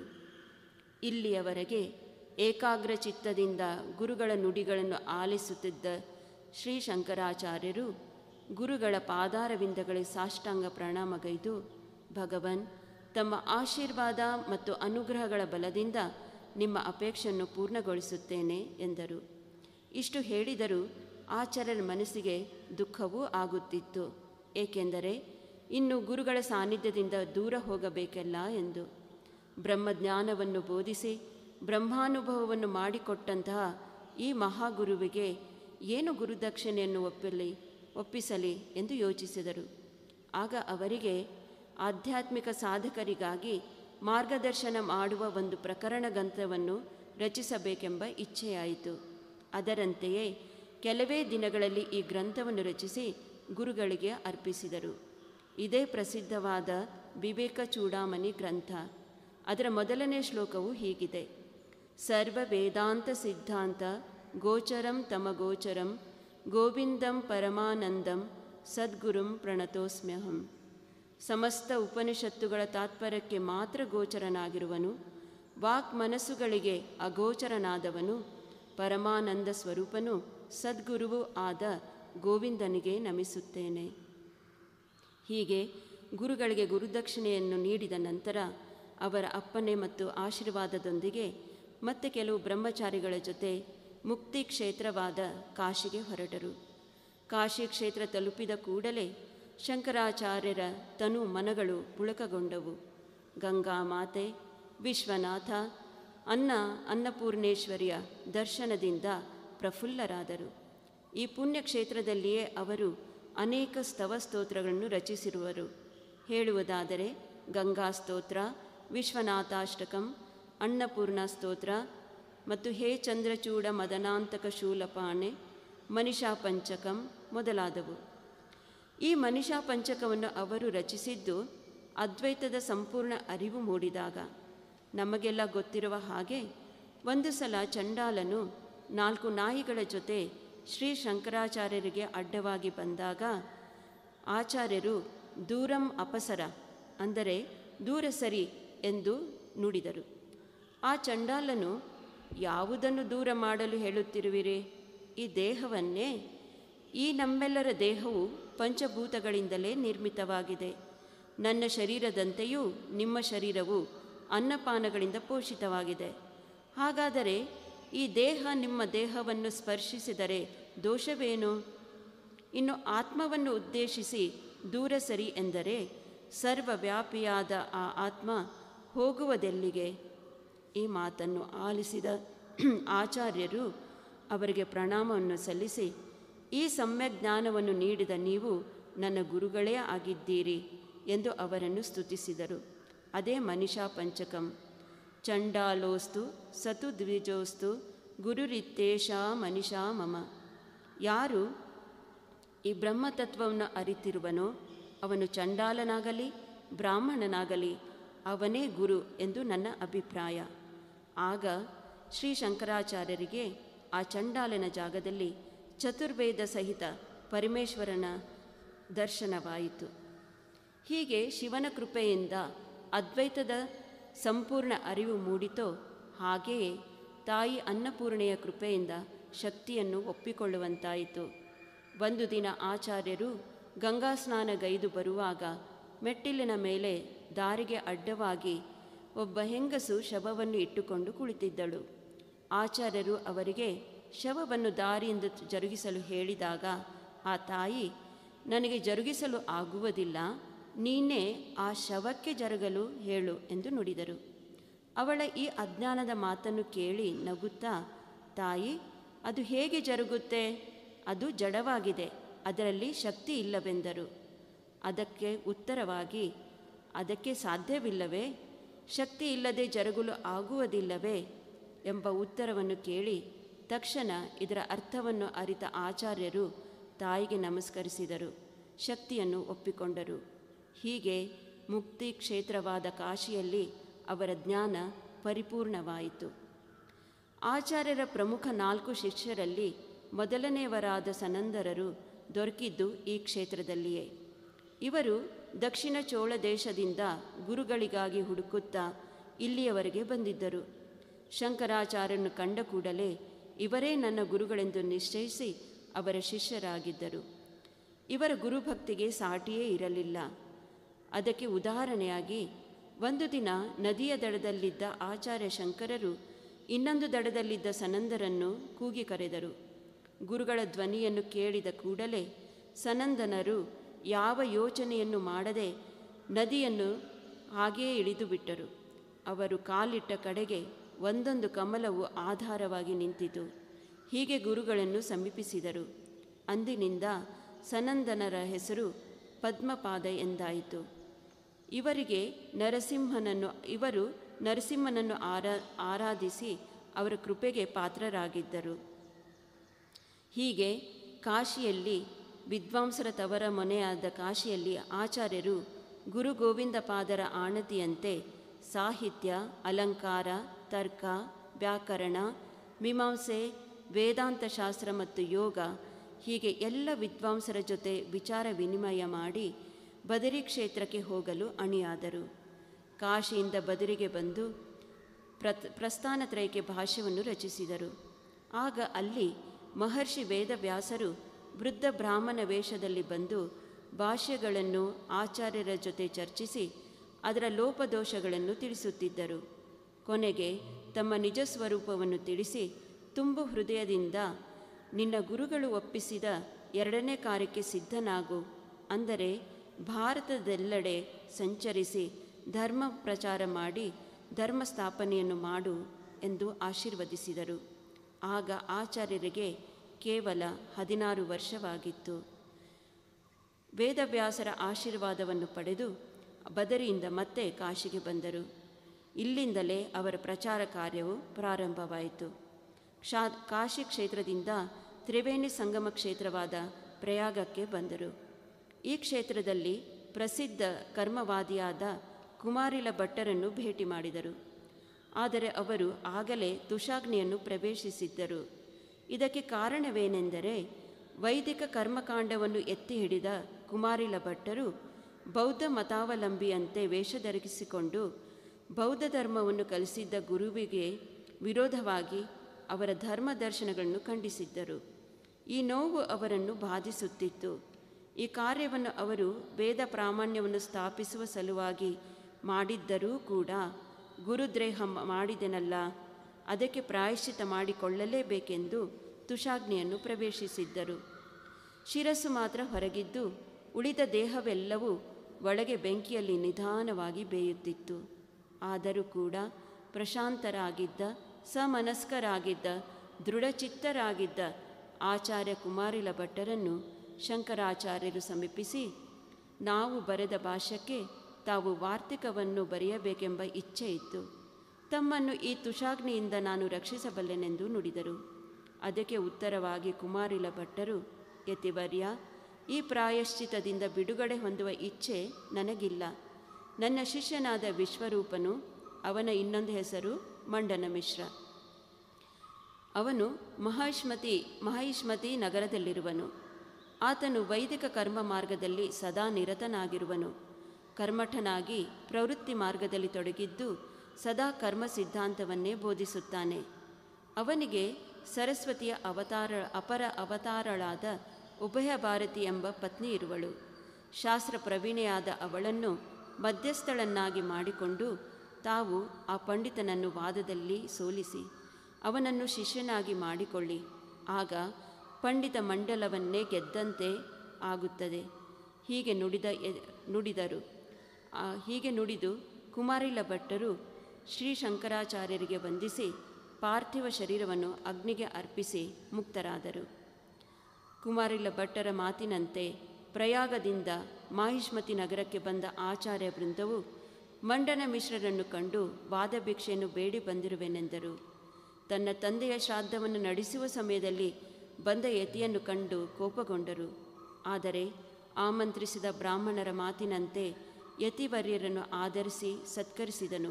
ಇಲ್ಲಿಯವರೆಗೆ ಏಕಾಗ್ರ ಚಿತ್ತದಿಂದ ಗುರುಗಳ ನುಡಿಗಳನ್ನು ಆಲಿಸುತ್ತಿದ್ದ ಶ್ರೀ ಶಂಕರಾಚಾರ್ಯರು ಗುರುಗಳ ಪಾದಾರವಿಂದಗಳಿಗೆ ಸಾಷ್ಟಾಂಗ ಪ್ರಣಾಮಗೈದು ಭಗವನ್ ತಮ್ಮ ಆಶೀರ್ವಾದ ಮತ್ತು ಅನುಗ್ರಹಗಳ ಬಲದಿಂದ ನಿಮ್ಮ ಅಪೇಕ್ಷೆಯನ್ನು ಪೂರ್ಣಗೊಳಿಸುತ್ತೇನೆ ಎಂದರು ಇಷ್ಟು ಹೇಳಿದರೂ ಆಚಾರ್ಯರ ಮನಸ್ಸಿಗೆ ದುಃಖವೂ ಆಗುತ್ತಿತ್ತು ಏಕೆಂದರೆ ಇನ್ನು ಗುರುಗಳ ಸಾನ್ನಿಧ್ಯದಿಂದ ದೂರ ಹೋಗಬೇಕಲ್ಲ ಎಂದು ಬ್ರಹ್ಮಜ್ಞಾನವನ್ನು ಬೋಧಿಸಿ ಬ್ರಹ್ಮಾನುಭವವನ್ನು ಮಾಡಿಕೊಟ್ಟಂತಹ ಈ ಮಹಾಗುರುವಿಗೆ ಏನು ಗುರುದಕ್ಷಿಣೆಯನ್ನು ಒಪ್ಪಲಿ ಒಪ್ಪಿಸಲಿ ಎಂದು ಯೋಚಿಸಿದರು ಆಗ ಅವರಿಗೆ ಆಧ್ಯಾತ್ಮಿಕ ಸಾಧಕರಿಗಾಗಿ ಮಾರ್ಗದರ್ಶನ ಮಾಡುವ ಒಂದು ಪ್ರಕರಣ ಗ್ರಂಥವನ್ನು ರಚಿಸಬೇಕೆಂಬ ಇಚ್ಛೆಯಾಯಿತು ಅದರಂತೆಯೇ ಕೆಲವೇ ದಿನಗಳಲ್ಲಿ ಈ ಗ್ರಂಥವನ್ನು ರಚಿಸಿ ಗುರುಗಳಿಗೆ ಅರ್ಪಿಸಿದರು ಇದೇ ಪ್ರಸಿದ್ಧವಾದ ವಿವೇಕ ಚೂಡಾಮಣಿ ಗ್ರಂಥ ಅದರ ಮೊದಲನೇ ಶ್ಲೋಕವು ಹೀಗಿದೆ ಸರ್ವ ವೇದಾಂತ ಸಿದ್ಧಾಂತ ಗೋಚರಂ ತಮಗೋಚರಂ ಗೋವಿಂದಂ ಪರಮಾನಂದಂ ಸದ್ಗುರುಂ ಪ್ರಣತೋಸ್ಮ್ಯಹಂ ಸಮಸ್ತ ಉಪನಿಷತ್ತುಗಳ ತಾತ್ಪರ್ಯಕ್ಕೆ ಮಾತ್ರ ಗೋಚರನಾಗಿರುವನು ವಾಕ್ ಮನಸ್ಸುಗಳಿಗೆ ಅಗೋಚರನಾದವನು ಪರಮಾನಂದ ಸ್ವರೂಪನು ಸದ್ಗುರುವೂ ಆದ ಗೋವಿಂದನಿಗೆ ನಮಿಸುತ್ತೇನೆ ಹೀಗೆ ಗುರುಗಳಿಗೆ ಗುರುದಕ್ಷಿಣೆಯನ್ನು ನೀಡಿದ ನಂತರ ಅವರ ಅಪ್ಪನೆ ಮತ್ತು ಆಶೀರ್ವಾದದೊಂದಿಗೆ ಮತ್ತೆ ಕೆಲವು ಬ್ರಹ್ಮಚಾರಿಗಳ ಜೊತೆ ಮುಕ್ತಿ ಕ್ಷೇತ್ರವಾದ ಕಾಶಿಗೆ ಹೊರಟರು ಕಾಶಿ ಕ್ಷೇತ್ರ ತಲುಪಿದ ಕೂಡಲೇ ಶಂಕರಾಚಾರ್ಯರ ತನು ಮನಗಳು ಪುಳಕಗೊಂಡವು ಗಂಗಾ ಮಾತೆ ವಿಶ್ವನಾಥ ಅನ್ನ ಅನ್ನಪೂರ್ಣೇಶ್ವರಿಯ ದರ್ಶನದಿಂದ ಪ್ರಫುಲ್ಲರಾದರು ಈ ಪುಣ್ಯಕ್ಷೇತ್ರದಲ್ಲಿಯೇ ಅವರು ಅನೇಕ ಸ್ತವ ಸ್ತೋತ್ರಗಳನ್ನು ರಚಿಸಿರುವರು ಹೇಳುವುದಾದರೆ ಗಂಗಾ ಸ್ತೋತ್ರ ವಿಶ್ವನಾಥಾಷ್ಟಕಂ ಅನ್ನಪೂರ್ಣ ಸ್ತೋತ್ರ ಮತ್ತು ಹೇ ಚಂದ್ರಚೂಡ ಮದನಾಂತಕ ಶೂಲಪಾಣೆ ಮನಿಷಾ ಪಂಚಕಂ ಮೊದಲಾದವು ಈ ಮನಿಷಾ ಪಂಚಕವನ್ನು ಅವರು ರಚಿಸಿದ್ದು ಅದ್ವೈತದ ಸಂಪೂರ್ಣ ಅರಿವು ಮೂಡಿದಾಗ ನಮಗೆಲ್ಲ ಗೊತ್ತಿರುವ ಹಾಗೆ ಒಂದು ಸಲ ಚಂಡಾಲನು ನಾಲ್ಕು ನಾಯಿಗಳ ಜೊತೆ ಶ್ರೀ ಶಂಕರಾಚಾರ್ಯರಿಗೆ ಅಡ್ಡವಾಗಿ ಬಂದಾಗ ಆಚಾರ್ಯರು ದೂರಂ ಅಪಸರ ಅಂದರೆ ದೂರ ಸರಿ ಎಂದು ನುಡಿದರು ಆ ಚಂಡಾಲನು ಯಾವುದನ್ನು ದೂರ ಮಾಡಲು ಹೇಳುತ್ತಿರುವಿರಿ ಈ ದೇಹವನ್ನೇ ಈ ನಮ್ಮೆಲ್ಲರ ದೇಹವು ಪಂಚಭೂತಗಳಿಂದಲೇ ನಿರ್ಮಿತವಾಗಿದೆ ನನ್ನ ಶರೀರದಂತೆಯೂ ನಿಮ್ಮ ಶರೀರವು ಅನ್ನಪಾನಗಳಿಂದ ಪೋಷಿತವಾಗಿದೆ ಹಾಗಾದರೆ ಈ ದೇಹ ನಿಮ್ಮ ದೇಹವನ್ನು ಸ್ಪರ್ಶಿಸಿದರೆ ದೋಷವೇನು ಇನ್ನು ಆತ್ಮವನ್ನು ಉದ್ದೇಶಿಸಿ ದೂರ ಸರಿ ಎಂದರೆ ಸರ್ವವ್ಯಾಪಿಯಾದ ಆ ಆತ್ಮ ಹೋಗುವುದೆಲ್ಲಿಗೆ ಈ ಮಾತನ್ನು ಆಲಿಸಿದ ಆಚಾರ್ಯರು ಅವರಿಗೆ ಪ್ರಣಾಮವನ್ನು ಸಲ್ಲಿಸಿ ಈ ಸಮ್ಯಕ್ ಜ್ಞಾನವನ್ನು ನೀಡಿದ ನೀವು ನನ್ನ ಗುರುಗಳೇ ಆಗಿದ್ದೀರಿ ಎಂದು ಅವರನ್ನು ಸ್ತುತಿಸಿದರು ಅದೇ ಮನಿಷಾ ಪಂಚಕಂ ಚಂಡಾಲೋಸ್ತು ಸತು ದ್ವಿಜೋಸ್ತು ಗುರುರಿತ್ತೇಷಾ ಮನಿಷಾ ಮಮ ಯಾರು ಈ ಬ್ರಹ್ಮತತ್ವವನ್ನು ಅರಿತಿರುವನೋ ಅವನು ಚಂಡಾಲನಾಗಲಿ ಬ್ರಾಹ್ಮಣನಾಗಲಿ ಅವನೇ ಗುರು ಎಂದು ನನ್ನ ಅಭಿಪ್ರಾಯ ಆಗ ಶ್ರೀ ಶಂಕರಾಚಾರ್ಯರಿಗೆ ಆ ಚಂಡಾಲನ ಜಾಗದಲ್ಲಿ ಚತುರ್ವೇದ ಸಹಿತ ಪರಮೇಶ್ವರನ ದರ್ಶನವಾಯಿತು ಹೀಗೆ ಶಿವನ ಕೃಪೆಯಿಂದ ಅದ್ವೈತದ ಸಂಪೂರ್ಣ ಅರಿವು ಮೂಡಿತೋ ಹಾಗೆಯೇ ತಾಯಿ ಅನ್ನಪೂರ್ಣೆಯ ಕೃಪೆಯಿಂದ ಶಕ್ತಿಯನ್ನು ಒಪ್ಪಿಕೊಳ್ಳುವಂತಾಯಿತು ಒಂದು ದಿನ ಆಚಾರ್ಯರು ಗಂಗಾ ಸ್ನಾನಗೈದು ಬರುವಾಗ ಮೆಟ್ಟಿಲಿನ ಮೇಲೆ ದಾರಿಗೆ ಅಡ್ಡವಾಗಿ ಒಬ್ಬ ಹೆಂಗಸು ಶವವನ್ನು ಇಟ್ಟುಕೊಂಡು ಕುಳಿತಿದ್ದಳು ಆಚಾರ್ಯರು ಅವರಿಗೆ ಶವವನ್ನು ದಾರಿಯಿಂದ ಜರುಗಿಸಲು ಹೇಳಿದಾಗ ಆ ತಾಯಿ ನನಗೆ ಜರುಗಿಸಲು ಆಗುವುದಿಲ್ಲ ನೀನೇ ಆ ಶವಕ್ಕೆ ಜರುಗಲು ಹೇಳು ಎಂದು ನುಡಿದರು ಅವಳ ಈ ಅಜ್ಞಾನದ ಮಾತನ್ನು ಕೇಳಿ ನಗುತ್ತಾ ತಾಯಿ ಅದು ಹೇಗೆ ಜರುಗುತ್ತೆ ಅದು ಜಡವಾಗಿದೆ ಅದರಲ್ಲಿ ಶಕ್ತಿ ಇಲ್ಲವೆಂದರು ಅದಕ್ಕೆ ಉತ್ತರವಾಗಿ ಅದಕ್ಕೆ ಸಾಧ್ಯವಿಲ್ಲವೇ ಶಕ್ತಿ ಇಲ್ಲದೆ ಜರುಗಲು ಆಗುವುದಿಲ್ಲವೇ ಎಂಬ ಉತ್ತರವನ್ನು ಕೇಳಿ ತಕ್ಷಣ ಇದರ ಅರ್ಥವನ್ನು ಅರಿತ ಆಚಾರ್ಯರು ತಾಯಿಗೆ ನಮಸ್ಕರಿಸಿದರು ಶಕ್ತಿಯನ್ನು ಒಪ್ಪಿಕೊಂಡರು ಹೀಗೆ ಮುಕ್ತಿ ಕ್ಷೇತ್ರವಾದ ಕಾಶಿಯಲ್ಲಿ ಅವರ ಜ್ಞಾನ ಪರಿಪೂರ್ಣವಾಯಿತು ಆಚಾರ್ಯರ ಪ್ರಮುಖ ನಾಲ್ಕು ಶಿಷ್ಯರಲ್ಲಿ ಮೊದಲನೆಯವರಾದ ಸನಂದರರು ದೊರಕಿದ್ದು ಈ ಕ್ಷೇತ್ರದಲ್ಲಿಯೇ ಇವರು ದಕ್ಷಿಣ ಚೋಳ ದೇಶದಿಂದ ಗುರುಗಳಿಗಾಗಿ ಹುಡುಕುತ್ತಾ ಇಲ್ಲಿಯವರೆಗೆ ಬಂದಿದ್ದರು ಶಂಕರಾಚಾರ್ಯನು ಕಂಡ ಕೂಡಲೇ ಇವರೇ ನನ್ನ ಗುರುಗಳೆಂದು ನಿಶ್ಚಯಿಸಿ ಅವರ ಶಿಷ್ಯರಾಗಿದ್ದರು ಇವರ ಗುರುಭಕ್ತಿಗೆ ಸಾಟಿಯೇ ಇರಲಿಲ್ಲ ಅದಕ್ಕೆ ಉದಾಹರಣೆಯಾಗಿ ಒಂದು ದಿನ ನದಿಯ ದಡದಲ್ಲಿದ್ದ ಆಚಾರ್ಯ ಶಂಕರರು ಇನ್ನೊಂದು ದಡದಲ್ಲಿದ್ದ ಸನಂದರನ್ನು ಕೂಗಿ ಕರೆದರು ಗುರುಗಳ ಧ್ವನಿಯನ್ನು ಕೇಳಿದ ಕೂಡಲೇ ಸನಂದನರು ಯಾವ ಯೋಚನೆಯನ್ನು ಮಾಡದೆ ನದಿಯನ್ನು ಹಾಗೆಯೇ ಇಳಿದು ಬಿಟ್ಟರು ಅವರು ಕಾಲಿಟ್ಟ ಕಡೆಗೆ ಒಂದೊಂದು ಕಮಲವು ಆಧಾರವಾಗಿ ನಿಂತಿತು ಹೀಗೆ ಗುರುಗಳನ್ನು ಸಮೀಪಿಸಿದರು ಅಂದಿನಿಂದ ಸನಂದನರ ಹೆಸರು ಪದ್ಮಪಾದ ಎಂದಾಯಿತು ಇವರಿಗೆ ನರಸಿಂಹನನ್ನು ಇವರು ನರಸಿಂಹನನ್ನು ಆರಾ ಆರಾಧಿಸಿ ಅವರ ಕೃಪೆಗೆ ಪಾತ್ರರಾಗಿದ್ದರು ಹೀಗೆ ಕಾಶಿಯಲ್ಲಿ ವಿದ್ವಾಂಸರ ತವರ ಮೊನೆಯಾದ ಕಾಶಿಯಲ್ಲಿ ಆಚಾರ್ಯರು ಗುರು ಗೋವಿಂದ ಪಾದರ ಆಣತಿಯಂತೆ ಸಾಹಿತ್ಯ ಅಲಂಕಾರ ತರ್ಕ ವ್ಯಾಕರಣ ಮೀಮಾಂಸೆ ವೇದಾಂತ ಶಾಸ್ತ್ರ ಮತ್ತು ಯೋಗ ಹೀಗೆ ಎಲ್ಲ ವಿದ್ವಾಂಸರ ಜೊತೆ ವಿಚಾರ ವಿನಿಮಯ ಮಾಡಿ ಬದರಿ ಕ್ಷೇತ್ರಕ್ಕೆ ಹೋಗಲು ಅಣಿಯಾದರು ಕಾಶಿಯಿಂದ ಬದರಿಗೆ ಬಂದು ಪ್ರತ್ ಪ್ರಸ್ಥಾನತ್ರಯಕ್ಕೆ ಭಾಷ್ಯವನ್ನು ರಚಿಸಿದರು ಆಗ ಅಲ್ಲಿ ಮಹರ್ಷಿ ವೇದವ್ಯಾಸರು ವೃದ್ಧ ಬ್ರಾಹ್ಮಣ ವೇಷದಲ್ಲಿ ಬಂದು ಭಾಷ್ಯಗಳನ್ನು ಆಚಾರ್ಯರ ಜೊತೆ ಚರ್ಚಿಸಿ ಅದರ ಲೋಪದೋಷಗಳನ್ನು ತಿಳಿಸುತ್ತಿದ್ದರು ಕೊನೆಗೆ ತಮ್ಮ ನಿಜ ಸ್ವರೂಪವನ್ನು ತಿಳಿಸಿ ತುಂಬು ಹೃದಯದಿಂದ ನಿನ್ನ ಗುರುಗಳು ಒಪ್ಪಿಸಿದ ಎರಡನೇ ಕಾರ್ಯಕ್ಕೆ ಸಿದ್ಧನಾಗು ಅಂದರೆ ಭಾರತದೆಲ್ಲೆಡೆ ಸಂಚರಿಸಿ ಧರ್ಮ ಪ್ರಚಾರ ಮಾಡಿ ಧರ್ಮ ಸ್ಥಾಪನೆಯನ್ನು ಮಾಡು ಎಂದು ಆಶೀರ್ವದಿಸಿದರು ಆಗ ಆಚಾರ್ಯರಿಗೆ ಕೇವಲ ಹದಿನಾರು ವರ್ಷವಾಗಿತ್ತು ವೇದವ್ಯಾಸರ ಆಶೀರ್ವಾದವನ್ನು ಪಡೆದು ಬದರಿಯಿಂದ ಮತ್ತೆ ಕಾಶಿಗೆ ಬಂದರು ಇಲ್ಲಿಂದಲೇ ಅವರ ಪ್ರಚಾರ ಕಾರ್ಯವು ಪ್ರಾರಂಭವಾಯಿತು ಕ್ಷಾ ಕಾಶಿ ಕ್ಷೇತ್ರದಿಂದ ತ್ರಿವೇಣಿ ಸಂಗಮ ಕ್ಷೇತ್ರವಾದ ಪ್ರಯಾಗಕ್ಕೆ ಬಂದರು ಈ ಕ್ಷೇತ್ರದಲ್ಲಿ ಪ್ರಸಿದ್ಧ ಕರ್ಮವಾದಿಯಾದ ಕುಮಾರಿಲ ಭಟ್ಟರನ್ನು ಭೇಟಿ ಮಾಡಿದರು ಆದರೆ ಅವರು ಆಗಲೇ ತುಷಾಗ್ನಿಯನ್ನು ಪ್ರವೇಶಿಸಿದ್ದರು ಇದಕ್ಕೆ ಕಾರಣವೇನೆಂದರೆ ವೈದಿಕ ಕರ್ಮಕಾಂಡವನ್ನು ಎತ್ತಿ ಹಿಡಿದ ಕುಮಾರಿಲ ಭಟ್ಟರು ಬೌದ್ಧ ಮತಾವಲಂಬಿಯಂತೆ ವೇಷ ಧರಿಸಿಕೊಂಡು ಬೌದ್ಧ ಧರ್ಮವನ್ನು ಕಲಿಸಿದ್ದ ಗುರುವಿಗೆ ವಿರೋಧವಾಗಿ ಅವರ ಧರ್ಮ ದರ್ಶನಗಳನ್ನು ಖಂಡಿಸಿದ್ದರು ಈ ನೋವು ಅವರನ್ನು ಬಾಧಿಸುತ್ತಿತ್ತು ಈ ಕಾರ್ಯವನ್ನು ಅವರು ವೇದ ಪ್ರಾಮಾಣ್ಯವನ್ನು ಸ್ಥಾಪಿಸುವ ಸಲುವಾಗಿ ಮಾಡಿದ್ದರೂ ಕೂಡ ಗುರುದ್ರೇಹ ಮಾಡಿದೆನಲ್ಲ ಅದಕ್ಕೆ ಪ್ರಾಯಶ್ಚಿತ ಮಾಡಿಕೊಳ್ಳಲೇಬೇಕೆಂದು ತುಷಾಗ್ನಿಯನ್ನು ಪ್ರವೇಶಿಸಿದ್ದರು ಶಿರಸ್ಸು ಮಾತ್ರ ಹೊರಗಿದ್ದು ಉಳಿದ ದೇಹವೆಲ್ಲವೂ ಒಳಗೆ ಬೆಂಕಿಯಲ್ಲಿ ನಿಧಾನವಾಗಿ ಬೇಯುತ್ತಿತ್ತು ಆದರೂ ಕೂಡ ಪ್ರಶಾಂತರಾಗಿದ್ದ ಸಮನಸ್ಕರಾಗಿದ್ದ ದೃಢಚಿತ್ತರಾಗಿದ್ದ ಆಚಾರ್ಯ ಕುಮಾರಿಲ ಭಟ್ಟರನ್ನು ಶಂಕರಾಚಾರ್ಯರು ಸಮೀಪಿಸಿ ನಾವು ಬರೆದ ಭಾಷ್ಯಕ್ಕೆ ತಾವು ವಾರ್ತಿಕವನ್ನು ಬರೆಯಬೇಕೆಂಬ ಇಚ್ಛೆ ಇತ್ತು ತಮ್ಮನ್ನು ಈ ತುಷಾಗ್ನಿಯಿಂದ ನಾನು ರಕ್ಷಿಸಬಲ್ಲೆನೆಂದು ನುಡಿದರು ಅದಕ್ಕೆ ಉತ್ತರವಾಗಿ ಕುಮಾರಿಲ ಭಟ್ಟರು ಯತಿವರ್ಯ ಈ ಪ್ರಾಯಶ್ಚಿತದಿಂದ ಬಿಡುಗಡೆ ಹೊಂದುವ ಇಚ್ಛೆ ನನಗಿಲ್ಲ ನನ್ನ ಶಿಷ್ಯನಾದ ವಿಶ್ವರೂಪನು ಅವನ ಇನ್ನೊಂದು ಹೆಸರು ಮಂಡನ ಮಿಶ್ರ ಅವನು ಮಹಾಶ್ಮತಿ ಮಹಿಷ್ಮತಿ ನಗರದಲ್ಲಿರುವನು ಆತನು ವೈದಿಕ ಕರ್ಮ ಮಾರ್ಗದಲ್ಲಿ ಸದಾ ನಿರತನಾಗಿರುವನು ಕರ್ಮಠನಾಗಿ ಪ್ರವೃತ್ತಿ ಮಾರ್ಗದಲ್ಲಿ ತೊಡಗಿದ್ದು ಸದಾ ಕರ್ಮ ಸಿದ್ಧಾಂತವನ್ನೇ ಬೋಧಿಸುತ್ತಾನೆ ಅವನಿಗೆ ಸರಸ್ವತಿಯ ಅವತಾರ ಅಪರ ಅವತಾರಳಾದ ಉಭಯ ಭಾರತಿ ಎಂಬ ಪತ್ನಿ ಇರುವಳು ಶಾಸ್ತ್ರ ಪ್ರವೀಣೆಯಾದ ಅವಳನ್ನು ಮಧ್ಯಸ್ಥಳನ್ನಾಗಿ ಮಾಡಿಕೊಂಡು ತಾವು ಆ ಪಂಡಿತನನ್ನು ವಾದದಲ್ಲಿ ಸೋಲಿಸಿ ಅವನನ್ನು ಶಿಷ್ಯನಾಗಿ ಮಾಡಿಕೊಳ್ಳಿ ಆಗ ಪಂಡಿತ ಮಂಡಲವನ್ನೇ ಗೆದ್ದಂತೆ ಆಗುತ್ತದೆ ಹೀಗೆ ನುಡಿದ ಎ- ನುಡಿದರು ಆ, ಹೀಗೆ ನುಡಿದು ಕುಮಾರಿಲ ಭಟ್ಟರು ಶ್ರೀ ಶಂಕರಾಚಾರ್ಯರಿಗೆ ವಂದಿಸಿ ಪಾರ್ಥಿವ ಶರೀರವನ್ನು ಅಗ್ನಿಗೆ ಅರ್ಪಿಸಿ ಮುಕ್ತರಾದರು ಕುಮಾರಿಲ ಭಟ್ಟರ ಮಾತಿನಂತೆ ಪ್ರಯಾಗದಿಂದ ಮಾಹಿಷ್ಮತಿ ನಗರಕ್ಕೆ ಬಂದ ಆಚಾರ್ಯ ವೃಂದವು ಮಂಡನ ಮಿಶ್ರರನ್ನು ಕಂಡು ವಾದಭಿಕ್ಷೆಯನ್ನು ಬೇಡಿ ಬಂದಿರುವೆನೆಂದರು ತನ್ನ ತಂದೆಯ ಶ್ರಾದ್ದವನ್ನು ನಡೆಸುವ ಸಮಯದಲ್ಲಿ ಬಂದ ಯತಿಯನ್ನು ಕಂಡು ಕೋಪಗೊಂಡರು ಆದರೆ ಆಮಂತ್ರಿಸಿದ ಬ್ರಾಹ್ಮಣರ ಮಾತಿನಂತೆ ಯತಿವರ್ಯರನ್ನು ಆಧರಿಸಿ ಸತ್ಕರಿಸಿದನು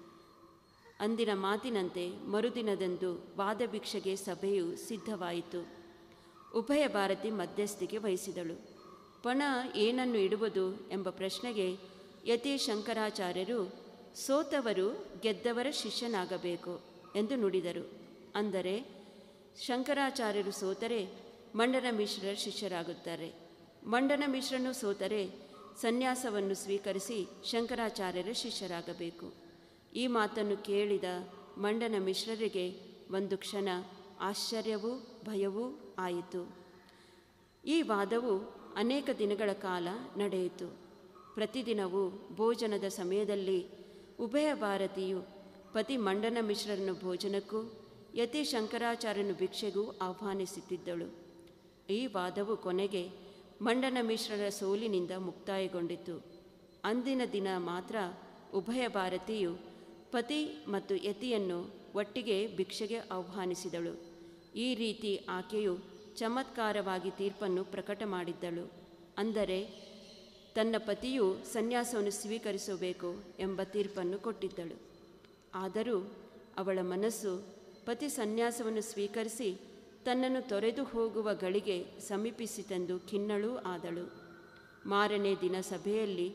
ಅಂದಿನ ಮಾತಿನಂತೆ ಮರುದಿನದಂದು ವಾದಭಿಕ್ಷೆಗೆ ಸಭೆಯು ಸಿದ್ಧವಾಯಿತು ಉಭಯ ಭಾರತಿ ಮಧ್ಯಸ್ಥಿಕೆ ವಹಿಸಿದಳು ಪಣ ಏನನ್ನು ಇಡುವುದು ಎಂಬ ಪ್ರಶ್ನೆಗೆ ಯತಿ ಶಂಕರಾಚಾರ್ಯರು ಸೋತವರು ಗೆದ್ದವರ ಶಿಷ್ಯನಾಗಬೇಕು ಎಂದು ನುಡಿದರು ಅಂದರೆ ಶಂಕರಾಚಾರ್ಯರು ಸೋತರೆ ಮಂಡನ ಮಿಶ್ರರ ಶಿಷ್ಯರಾಗುತ್ತಾರೆ ಮಂಡನ ಮಿಶ್ರನು ಸೋತರೆ ಸನ್ಯಾಸವನ್ನು ಸ್ವೀಕರಿಸಿ ಶಂಕರಾಚಾರ್ಯರ ಶಿಷ್ಯರಾಗಬೇಕು ಈ ಮಾತನ್ನು ಕೇಳಿದ ಮಂಡನ ಮಿಶ್ರರಿಗೆ ಒಂದು ಕ್ಷಣ ಆಶ್ಚರ್ಯವೂ ಭಯವೂ ಆಯಿತು ಈ ವಾದವು ಅನೇಕ ದಿನಗಳ ಕಾಲ ನಡೆಯಿತು ಪ್ರತಿದಿನವೂ ಭೋಜನದ ಸಮಯದಲ್ಲಿ ಉಭಯ ಭಾರತೀಯು ಪತಿ ಮಂಡನ ಮಿಶ್ರರನ್ನು ಭೋಜನಕ್ಕೂ ಯತಿ ಶಂಕರಾಚಾರ್ಯನು ಭಿಕ್ಷೆಗೂ ಆಹ್ವಾನಿಸುತ್ತಿದ್ದಳು ಈ ವಾದವು ಕೊನೆಗೆ ಮಂಡನ ಮಿಶ್ರರ ಸೋಲಿನಿಂದ ಮುಕ್ತಾಯಗೊಂಡಿತು ಅಂದಿನ ದಿನ ಮಾತ್ರ ಉಭಯ ಭಾರತೀಯು ಪತಿ ಮತ್ತು ಯತಿಯನ್ನು ಒಟ್ಟಿಗೆ ಭಿಕ್ಷೆಗೆ ಆಹ್ವಾನಿಸಿದಳು ಈ ರೀತಿ ಆಕೆಯು ಚಮತ್ಕಾರವಾಗಿ ತೀರ್ಪನ್ನು ಪ್ರಕಟ ಮಾಡಿದ್ದಳು ಅಂದರೆ ತನ್ನ ಪತಿಯು ಸನ್ಯಾಸವನ್ನು ಸ್ವೀಕರಿಸಬೇಕು ಎಂಬ ತೀರ್ಪನ್ನು ಕೊಟ್ಟಿದ್ದಳು ಆದರೂ ಅವಳ ಮನಸ್ಸು ಪತಿ ಸನ್ಯಾಸವನ್ನು ಸ್ವೀಕರಿಸಿ ತನ್ನನ್ನು ತೊರೆದು ಹೋಗುವ ಗಳಿಗೆ ಸಮೀಪಿಸಿತೆಂದು ಖಿನ್ನಳೂ ಆದಳು ಮಾರನೇ ದಿನ ಸಭೆಯಲ್ಲಿ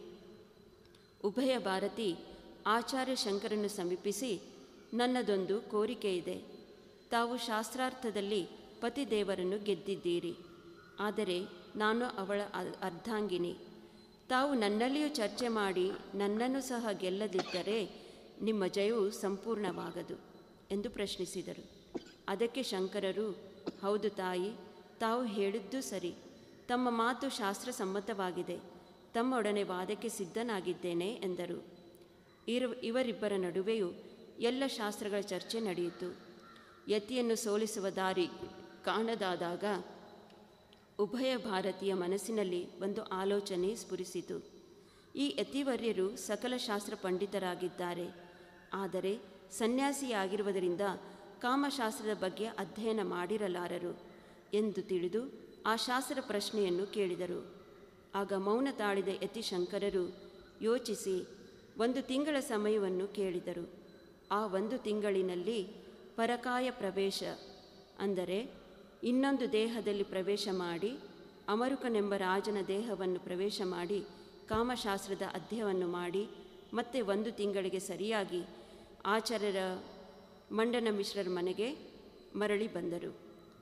ಉಭಯ ಭಾರತಿ ಆಚಾರ್ಯ ಶಂಕರನ್ನು ಸಮೀಪಿಸಿ ನನ್ನದೊಂದು ಕೋರಿಕೆ ಇದೆ ತಾವು ಶಾಸ್ತ್ರಾರ್ಥದಲ್ಲಿ ಪತಿದೇವರನ್ನು ಗೆದ್ದಿದ್ದೀರಿ ಆದರೆ ನಾನು ಅವಳ ಅ- ಅರ್ಧಾಂಗಿನಿ ತಾವು ನನ್ನಲ್ಲಿಯೂ ಚರ್ಚೆ ಮಾಡಿ ನನ್ನನ್ನು ಸಹ ಗೆಲ್ಲದಿದ್ದರೆ ನಿಮ್ಮ ಜಯವು ಸಂಪೂರ್ಣವಾಗದು ಎಂದು ಪ್ರಶ್ನಿಸಿದರು ಅದಕ್ಕೆ ಶಂಕರರು ಹೌದು ತಾಯಿ ತಾವು ಹೇಳಿದ್ದು ಸರಿ ತಮ್ಮ ಮಾತು ಶಾಸ್ತ್ರಸಮ್ಮತವಾಗಿದೆ ತಮ್ಮೊಡನೆ ವಾದಕ್ಕೆ ಸಿದ್ಧನಾಗಿದ್ದೇನೆ ಎಂದರು ಇರ ಇವರಿಬ್ಬರ ನಡುವೆಯೂ ಎಲ್ಲ ಶಾಸ್ತ್ರಗಳ ಚರ್ಚೆ ನಡೆಯಿತು ಯತಿಯನ್ನು ಸೋಲಿಸುವ ದಾರಿ ಕಾಣದಾದಾಗ ಉಭಯ ಭಾರತೀಯ ಮನಸ್ಸಿನಲ್ಲಿ ಒಂದು ಆಲೋಚನೆ ಸ್ಫುರಿಸಿತು ಈ ಯತಿವರ್ಯರು ಸಕಲ ಶಾಸ್ತ್ರ ಪಂಡಿತರಾಗಿದ್ದಾರೆ ಆದರೆ ಸನ್ಯಾಸಿಯಾಗಿರುವುದರಿಂದ ಕಾಮಶಾಸ್ತ್ರದ ಬಗ್ಗೆ ಅಧ್ಯಯನ ಮಾಡಿರಲಾರರು ಎಂದು ತಿಳಿದು ಆ ಶಾಸ್ತ್ರ ಪ್ರಶ್ನೆಯನ್ನು ಕೇಳಿದರು ಆಗ ಮೌನ ತಾಳಿದ ಯತಿಶಂಕರರು ಯೋಚಿಸಿ ಒಂದು ತಿಂಗಳ ಸಮಯವನ್ನು ಕೇಳಿದರು ಆ ಒಂದು ತಿಂಗಳಿನಲ್ಲಿ ಪರಕಾಯ ಪ್ರವೇಶ ಅಂದರೆ ಇನ್ನೊಂದು ದೇಹದಲ್ಲಿ ಪ್ರವೇಶ ಮಾಡಿ ಅಮರುಕನೆಂಬ ರಾಜನ ದೇಹವನ್ನು ಪ್ರವೇಶ ಮಾಡಿ ಕಾಮಶಾಸ್ತ್ರದ ಅಧ್ಯಯನವನ್ನು ಮಾಡಿ ಮತ್ತೆ ಒಂದು ತಿಂಗಳಿಗೆ ಸರಿಯಾಗಿ ಆಚಾರ್ಯರ ಮಂಡನ ಮಿಶ್ರರ ಮನೆಗೆ ಮರಳಿ ಬಂದರು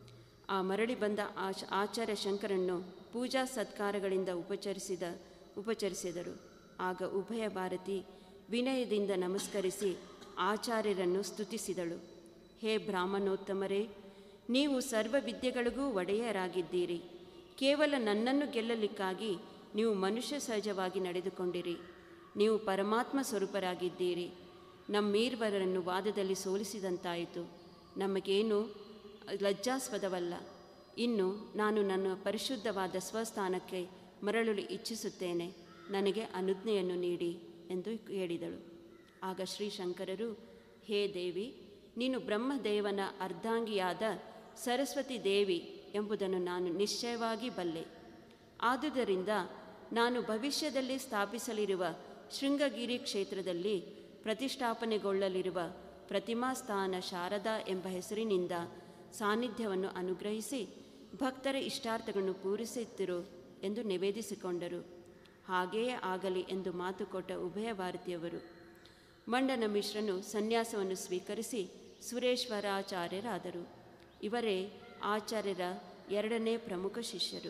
ಆ ಮರಳಿ ಬಂದ ಆಚ ಆಚಾರ್ಯ ಶಂಕರನ್ನು ಪೂಜಾ ಸತ್ಕಾರಗಳಿಂದ ಉಪಚರಿಸಿದ ಉಪಚರಿಸಿದರು ಆಗ ಉಭಯ ಭಾರತಿ ವಿನಯದಿಂದ ನಮಸ್ಕರಿಸಿ ಆಚಾರ್ಯರನ್ನು ಸ್ತುತಿಸಿದಳು ಹೇ ಬ್ರಾಹ್ಮಣೋತ್ತಮರೇ ನೀವು ಸರ್ವ ವಿದ್ಯೆಗಳಿಗೂ ಒಡೆಯರಾಗಿದ್ದೀರಿ ಕೇವಲ ನನ್ನನ್ನು ಗೆಲ್ಲಲಿಕ್ಕಾಗಿ ನೀವು ಮನುಷ್ಯ ಸಹಜವಾಗಿ ನಡೆದುಕೊಂಡಿರಿ ನೀವು ಪರಮಾತ್ಮ ಸ್ವರೂಪರಾಗಿದ್ದೀರಿ ನಮ್ಮೀರ್ವರನ್ನು ವಾದದಲ್ಲಿ ಸೋಲಿಸಿದಂತಾಯಿತು ನಮಗೇನು ಲಜ್ಜಾಸ್ಪದವಲ್ಲ ಇನ್ನು ನಾನು ನನ್ನ ಪರಿಶುದ್ಧವಾದ ಸ್ವಸ್ಥಾನಕ್ಕೆ ಮರಳಲು ಇಚ್ಛಿಸುತ್ತೇನೆ ನನಗೆ ಅನುಜ್ಞೆಯನ್ನು ನೀಡಿ ಎಂದು ಹೇಳಿದಳು ಆಗ ಶ್ರೀ ಶಂಕರರು ಹೇ ದೇವಿ ನೀನು ಬ್ರಹ್ಮದೇವನ ಅರ್ಧಾಂಗಿಯಾದ ಸರಸ್ವತಿ ದೇವಿ ಎಂಬುದನ್ನು ನಾನು ನಿಶ್ಚಯವಾಗಿ ಬಲ್ಲೆ ಆದುದರಿಂದ ನಾನು ಭವಿಷ್ಯದಲ್ಲಿ ಸ್ಥಾಪಿಸಲಿರುವ ಶೃಂಗಗಿರಿ ಕ್ಷೇತ್ರದಲ್ಲಿ ಪ್ರತಿಷ್ಠಾಪನೆಗೊಳ್ಳಲಿರುವ ಪ್ರತಿಮಾಸ್ಥಾನ ಶಾರದಾ ಎಂಬ ಹೆಸರಿನಿಂದ ಸಾನ್ನಿಧ್ಯವನ್ನು ಅನುಗ್ರಹಿಸಿ ಭಕ್ತರ ಇಷ್ಟಾರ್ಥಗಳನ್ನು ಪೂರೈಸುತ್ತಿರು ಎಂದು ನಿವೇದಿಸಿಕೊಂಡರು ಹಾಗೆಯೇ ಆಗಲಿ ಎಂದು ಮಾತು ಕೊಟ್ಟ ಉಭಯ ಭಾರತೀಯವರು ಮಂಡನ ಮಿಶ್ರನು ಸನ್ಯಾಸವನ್ನು ಸ್ವೀಕರಿಸಿ ಸುರೇಶ್ವರಾಚಾರ್ಯರಾದರು ಇವರೇ ಆಚಾರ್ಯರ ಎರಡನೇ ಪ್ರಮುಖ ಶಿಷ್ಯರು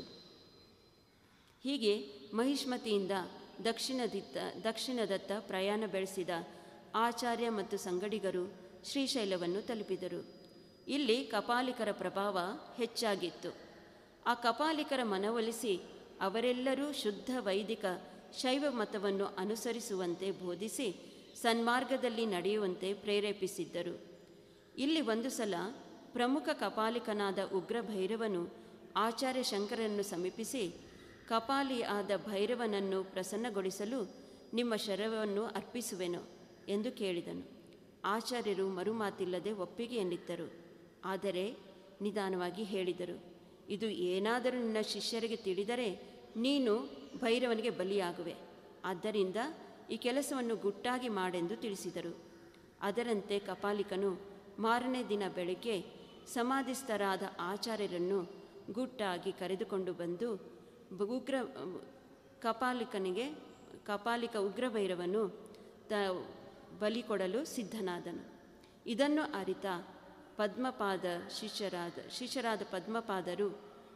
ಹೀಗೆ ಮಹಿಷ್ಮತಿಯಿಂದ ದಕ್ಷಿಣದಿತ್ತ ದಕ್ಷಿಣದತ್ತ ಪ್ರಯಾಣ ಬೆಳೆಸಿದ ಆಚಾರ್ಯ ಮತ್ತು ಸಂಗಡಿಗರು ಶ್ರೀಶೈಲವನ್ನು ತಲುಪಿದರು ಇಲ್ಲಿ ಕಪಾಲಿಕರ ಪ್ರಭಾವ ಹೆಚ್ಚಾಗಿತ್ತು ಆ ಕಪಾಲಿಕರ ಮನವೊಲಿಸಿ ಅವರೆಲ್ಲರೂ ಶುದ್ಧ ವೈದಿಕ ಶೈವ ಮತವನ್ನು ಅನುಸರಿಸುವಂತೆ ಬೋಧಿಸಿ ಸನ್ಮಾರ್ಗದಲ್ಲಿ ನಡೆಯುವಂತೆ ಪ್ರೇರೇಪಿಸಿದ್ದರು ಇಲ್ಲಿ ಒಂದು ಸಲ ಪ್ರಮುಖ ಕಪಾಲಿಕನಾದ ಉಗ್ರ ಭೈರವನು ಆಚಾರ್ಯ ಶಂಕರನ್ನು ಸಮೀಪಿಸಿ ಕಪಾಲಿ ಆದ ಭೈರವನನ್ನು ಪ್ರಸನ್ನಗೊಳಿಸಲು ನಿಮ್ಮ ಶರವನ್ನು ಅರ್ಪಿಸುವೆನು ಎಂದು ಕೇಳಿದನು ಆಚಾರ್ಯರು ಮರುಮಾತಿಲ್ಲದೆ ಒಪ್ಪಿಗೆಯನ್ನಿತ್ತರು ಆದರೆ ನಿಧಾನವಾಗಿ ಹೇಳಿದರು ಇದು ಏನಾದರೂ ನಿನ್ನ ಶಿಷ್ಯರಿಗೆ ತಿಳಿದರೆ ನೀನು ಭೈರವನಿಗೆ ಬಲಿಯಾಗುವೆ ಆದ್ದರಿಂದ ಈ ಕೆಲಸವನ್ನು ಗುಟ್ಟಾಗಿ ಮಾಡೆಂದು ತಿಳಿಸಿದರು ಅದರಂತೆ ಕಪಾಲಿಕನು ಮಾರನೇ ದಿನ ಬೆಳಗ್ಗೆ ಸಮಾಧಿಸ್ಥರಾದ ಆಚಾರ್ಯರನ್ನು ಗುಟ್ಟಾಗಿ ಕರೆದುಕೊಂಡು ಬಂದು ಬ- ಉಗ್ರ ಕಪಾಲಿಕನಿಗೆ ಕಪಾಲಿಕ ಉಗ್ರಭೈರವನು ತ ಬಲಿ ಕೊಡಲು ಸಿದ್ಧನಾದನು ಇದನ್ನು ಅರಿತ ಪದ್ಮಪಾದ ಶಿಷ್ಯರಾದ ಶಿಷ್ಯರಾದ ಪದ್ಮಪಾದರು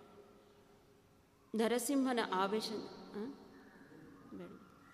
ನರಸಿಂಹನ ಆವೇಶ ಆ? ಬೇಡ.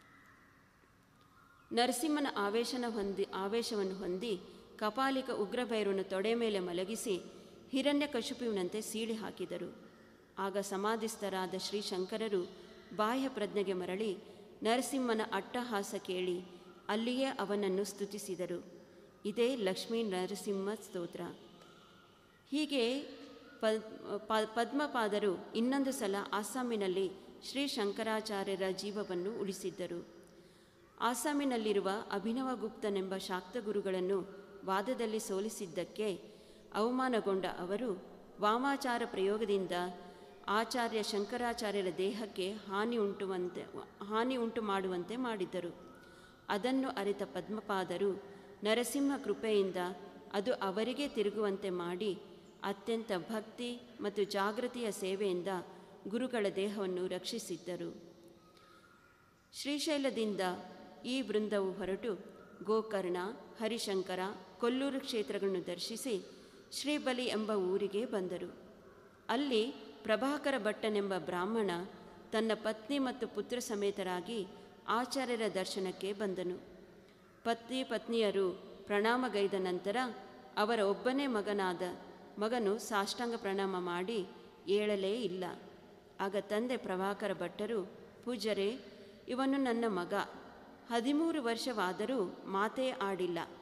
ನರಸಿಂಹನ ಆವೇಶನ ಹೊಂದಿ ಆವೇಶವನ್ನು ಹೊಂದಿ ಕಪಾಲಿಕ ಉಗ್ರಭೈರವನ್ನು ತೊಡೆ ಮೇಲೆ ಮಲಗಿಸಿ ಹಿರಣ್ಯಕಶುಪುವಿನಂತೆ ಸೀಳಿ ಹಾಕಿದರು ಆಗ ಸಮಾಧಿಸ್ಥರಾದ ಶ್ರೀ ಶಂಕರರು ಬಾಹ್ಯ ಪ್ರಜ್ಞೆಗೆ ಮರಳಿ ನರಸಿಂಹನ ಅಟ್ಟಹಾಸ ಕೇಳಿ ಅಲ್ಲಿಯೇ ಅವನನ್ನು ಸ್ತುತಿಸಿದರು ಇದೇ ಲಕ್ಷ್ಮೀ ನರಸಿಂಹ ಸ್ತೋತ್ರ ಹೀಗೆ ಪದ್ ಪ- ಪದ್ಮಪಾದರು ಇನ್ನೊಂದು ಸಲ ಆಸಾಮಿನಲ್ಲಿ ಶ್ರೀ ಶಂಕರಾಚಾರ್ಯರ ಜೀವವನ್ನು ಉಳಿಸಿದ್ದರು ಆಸಾಮಿನಲ್ಲಿರುವ ಅಭಿನವಗುಪ್ತನೆಂಬ ಶಾಕ್ತಗುರುಗಳನ್ನು ವಾದದಲ್ಲಿ ಸೋಲಿಸಿದ್ದಕ್ಕೆ ಅವಮಾನಗೊಂಡ ಅವರು ವಾಮಾಚಾರ ಪ್ರಯೋಗದಿಂದ ಆಚಾರ್ಯ ಶಂಕರಾಚಾರ್ಯರ ದೇಹಕ್ಕೆ ಹಾನಿ ಉಂಟುವಂತೆ ಹಾನಿ ಉಂಟು ಮಾಡುವಂತೆ ಮಾಡಿದ್ದರು ಅದನ್ನು ಅರಿತ ಪದ್ಮಪಾದರು ನರಸಿಂಹ ಕೃಪೆಯಿಂದ ಅದು ಅವರಿಗೆ ತಿರುಗುವಂತೆ ಮಾಡಿ ಅತ್ಯಂತ ಭಕ್ತಿ ಮತ್ತು ಜಾಗೃತಿಯ ಸೇವೆಯಿಂದ ಗುರುಗಳ ದೇಹವನ್ನು ರಕ್ಷಿಸಿದ್ದರು ಶ್ರೀಶೈಲದಿಂದ ಈ ವೃಂದವು ಹೊರಟು ಗೋಕರ್ಣ ಹರಿಶಂಕರ ಕೊಲ್ಲೂರು ಕ್ಷೇತ್ರಗಳನ್ನು ದರ್ಶಿಸಿ ಶ್ರೀಬಲಿ ಎಂಬ ಊರಿಗೆ ಬಂದರು ಅಲ್ಲಿ ಪ್ರಭಾಕರ ಭಟ್ಟನೆಂಬ ಬ್ರಾಹ್ಮಣ ತನ್ನ ಪತ್ನಿ ಮತ್ತು ಪುತ್ರ ಸಮೇತರಾಗಿ ಆಚಾರ್ಯರ ದರ್ಶನಕ್ಕೆ ಬಂದನು ಪತ್ನಿ ಪತ್ನಿಯರು ಪ್ರಣಾಮಗೈದ ನಂತರ ಅವರ ಒಬ್ಬನೇ ಮಗನಾದ ಮಗನು ಸಾಷ್ಟಾಂಗ ಪ್ರಣಾಮ ಮಾಡಿ ಏಳಲೇ ಇಲ್ಲ ಆಗ ತಂದೆ ಪ್ರಭಾಕರ ಭಟ್ಟರು ಪೂಜರೆ ಇವನು ನನ್ನ ಮಗ ಹದಿಮೂರು ವರ್ಷವಾದರೂ ಮಾತೇ ಆಡಿಲ್ಲ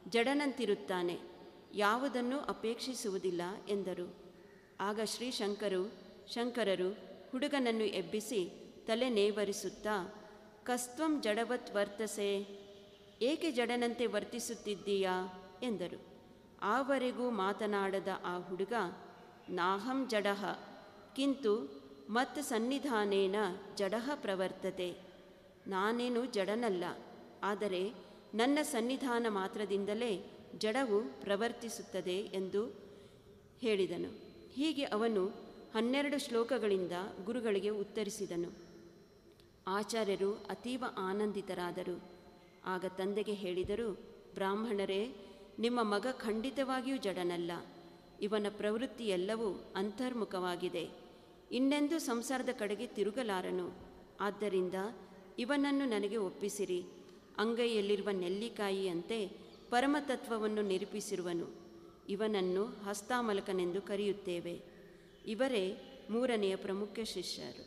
ಜಡನಂತಿರುತ್ತಾನೆ ಯಾವುದನ್ನೂ ಅಪೇಕ್ಷಿಸುವುದಿಲ್ಲ ಎಂದರು ಆಗ ಶ್ರೀ ಶಂಕರು ಶಂಕರರು ಹುಡುಗನನ್ನು ಎಬ್ಬಿಸಿ ತಲೆ ನೇವರಿಸುತ್ತಾ ಕಸ್ತ್ವಂ ಜಡವತ್ ವರ್ತಸೆ ಏಕೆ ಜಡನಂತೆ ವರ್ತಿಸುತ್ತಿದ್ದೀಯಾ ಎಂದರು ಆವರೆಗೂ ಮಾತನಾಡದ ಆ ಹುಡುಗ ನಾಹಂ ಜಡಃ ಕಿಂತು ಮತ್ ಸನ್ನಿಧಾನೇನ ಜಡಃ ಪ್ರವರ್ತತೆ ನಾನೇನು ಜಡನಲ್ಲ ಆದರೆ ನನ್ನ ಸನ್ನಿಧಾನ ಮಾತ್ರದಿಂದಲೇ ಜಡವು ಪ್ರವರ್ತಿಸುತ್ತದೆ ಎಂದು ಹೇಳಿದನು ಹೀಗೆ ಅವನು ಹನ್ನೆರಡು ಶ್ಲೋಕಗಳಿಂದ ಗುರುಗಳಿಗೆ ಉತ್ತರಿಸಿದನು ಆಚಾರ್ಯರು ಅತೀವ ಆನಂದಿತರಾದರು ಆಗ ತಂದೆಗೆ ಹೇಳಿದರು ಬ್ರಾಹ್ಮಣರೇ ನಿಮ್ಮ ಮಗ ಖಂಡಿತವಾಗಿಯೂ ಜಡನಲ್ಲ ಇವನ ಪ್ರವೃತ್ತಿ ಎಲ್ಲವೂ ಅಂತರ್ಮುಖವಾಗಿದೆ ಇನ್ನೆಂದೂ ಸಂಸಾರದ ಕಡೆಗೆ ತಿರುಗಲಾರನು ಆದ್ದರಿಂದ ಇವನನ್ನು ನನಗೆ ಒಪ್ಪಿಸಿರಿ ಅಂಗೈಯಲ್ಲಿರುವ ನೆಲ್ಲಿಕಾಯಿಯಂತೆ ಪರಮತತ್ವವನ್ನು ನಿರೂಪಿಸಿರುವನು ಇವನನ್ನು ಹಸ್ತಾಮಲಕನೆಂದು ಕರೆಯುತ್ತೇವೆ ಇವರೇ ಮೂರನೆಯ ಪ್ರಮುಖ ಶಿಷ್ಯರು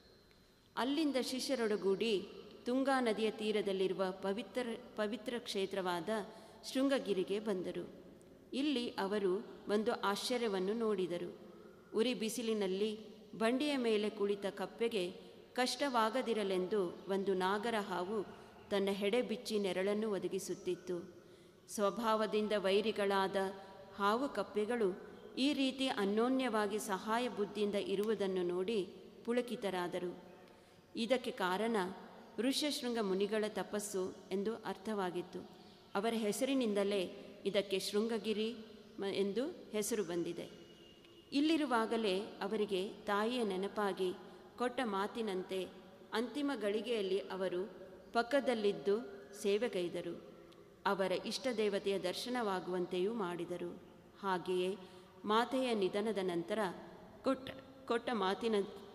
ಅಲ್ಲಿಂದ ಶಿಷ್ಯರೊಡಗೂಡಿ ತುಂಗಾ ನದಿಯ ತೀರದಲ್ಲಿರುವ ಪವಿತ್ರ ಪವಿತ್ರ ಕ್ಷೇತ್ರವಾದ ಶೃಂಗಗಿರಿಗೆ ಬಂದರು ಇಲ್ಲಿ ಅವರು ಒಂದು ಆಶ್ಚರ್ಯವನ್ನು ನೋಡಿದರು ಉರಿ ಬಿಸಿಲಿನಲ್ಲಿ ಬಂಡಿಯ ಮೇಲೆ ಕುಳಿತ ಕಪ್ಪೆಗೆ ಕಷ್ಟವಾಗದಿರಲೆಂದು ಒಂದು ನಾಗರ ಹಾವು ತನ್ನ ಹೆಡೆ ಬಿಚ್ಚಿ ನೆರಳನ್ನು ಒದಗಿಸುತ್ತಿತ್ತು ಸ್ವಭಾವದಿಂದ ವೈರಿಗಳಾದ ಹಾವು ಕಪ್ಪೆಗಳು ಈ ರೀತಿ ಅನ್ಯೋನ್ಯವಾಗಿ ಸಹಾಯ ಬುದ್ಧಿಯಿಂದ ಇರುವುದನ್ನು ನೋಡಿ ಪುಳಕಿತರಾದರು ಇದಕ್ಕೆ ಕಾರಣ ಋಷ್ಯಶೃಂಗ ಮುನಿಗಳ ತಪಸ್ಸು ಎಂದು ಅರ್ಥವಾಗಿತ್ತು ಅವರ ಹೆಸರಿನಿಂದಲೇ ಇದಕ್ಕೆ ಶೃಂಗಗಿರಿ ಮ- ಎಂದು ಹೆಸರು ಬಂದಿದೆ ಇಲ್ಲಿರುವಾಗಲೇ ಅವರಿಗೆ ತಾಯಿಯ ನೆನಪಾಗಿ ಕೊಟ್ಟ ಮಾತಿನಂತೆ ಅಂತಿಮ ಗಳಿಗೆಯಲ್ಲಿ ಅವರು ಪಕ್ಕದಲ್ಲಿದ್ದು ಸೇವೆಗೈದರು ಅವರ ಇಷ್ಟ ದೇವತೆಯ ದರ್ಶನವಾಗುವಂತೆಯೂ ಮಾಡಿದರು ಹಾಗೆಯೇ ಮಾತೆಯ ನಿಧನದ ನಂತರ ಕೊಟ್ಟ ಕೊಟ್ಟ ಮಾತಿನ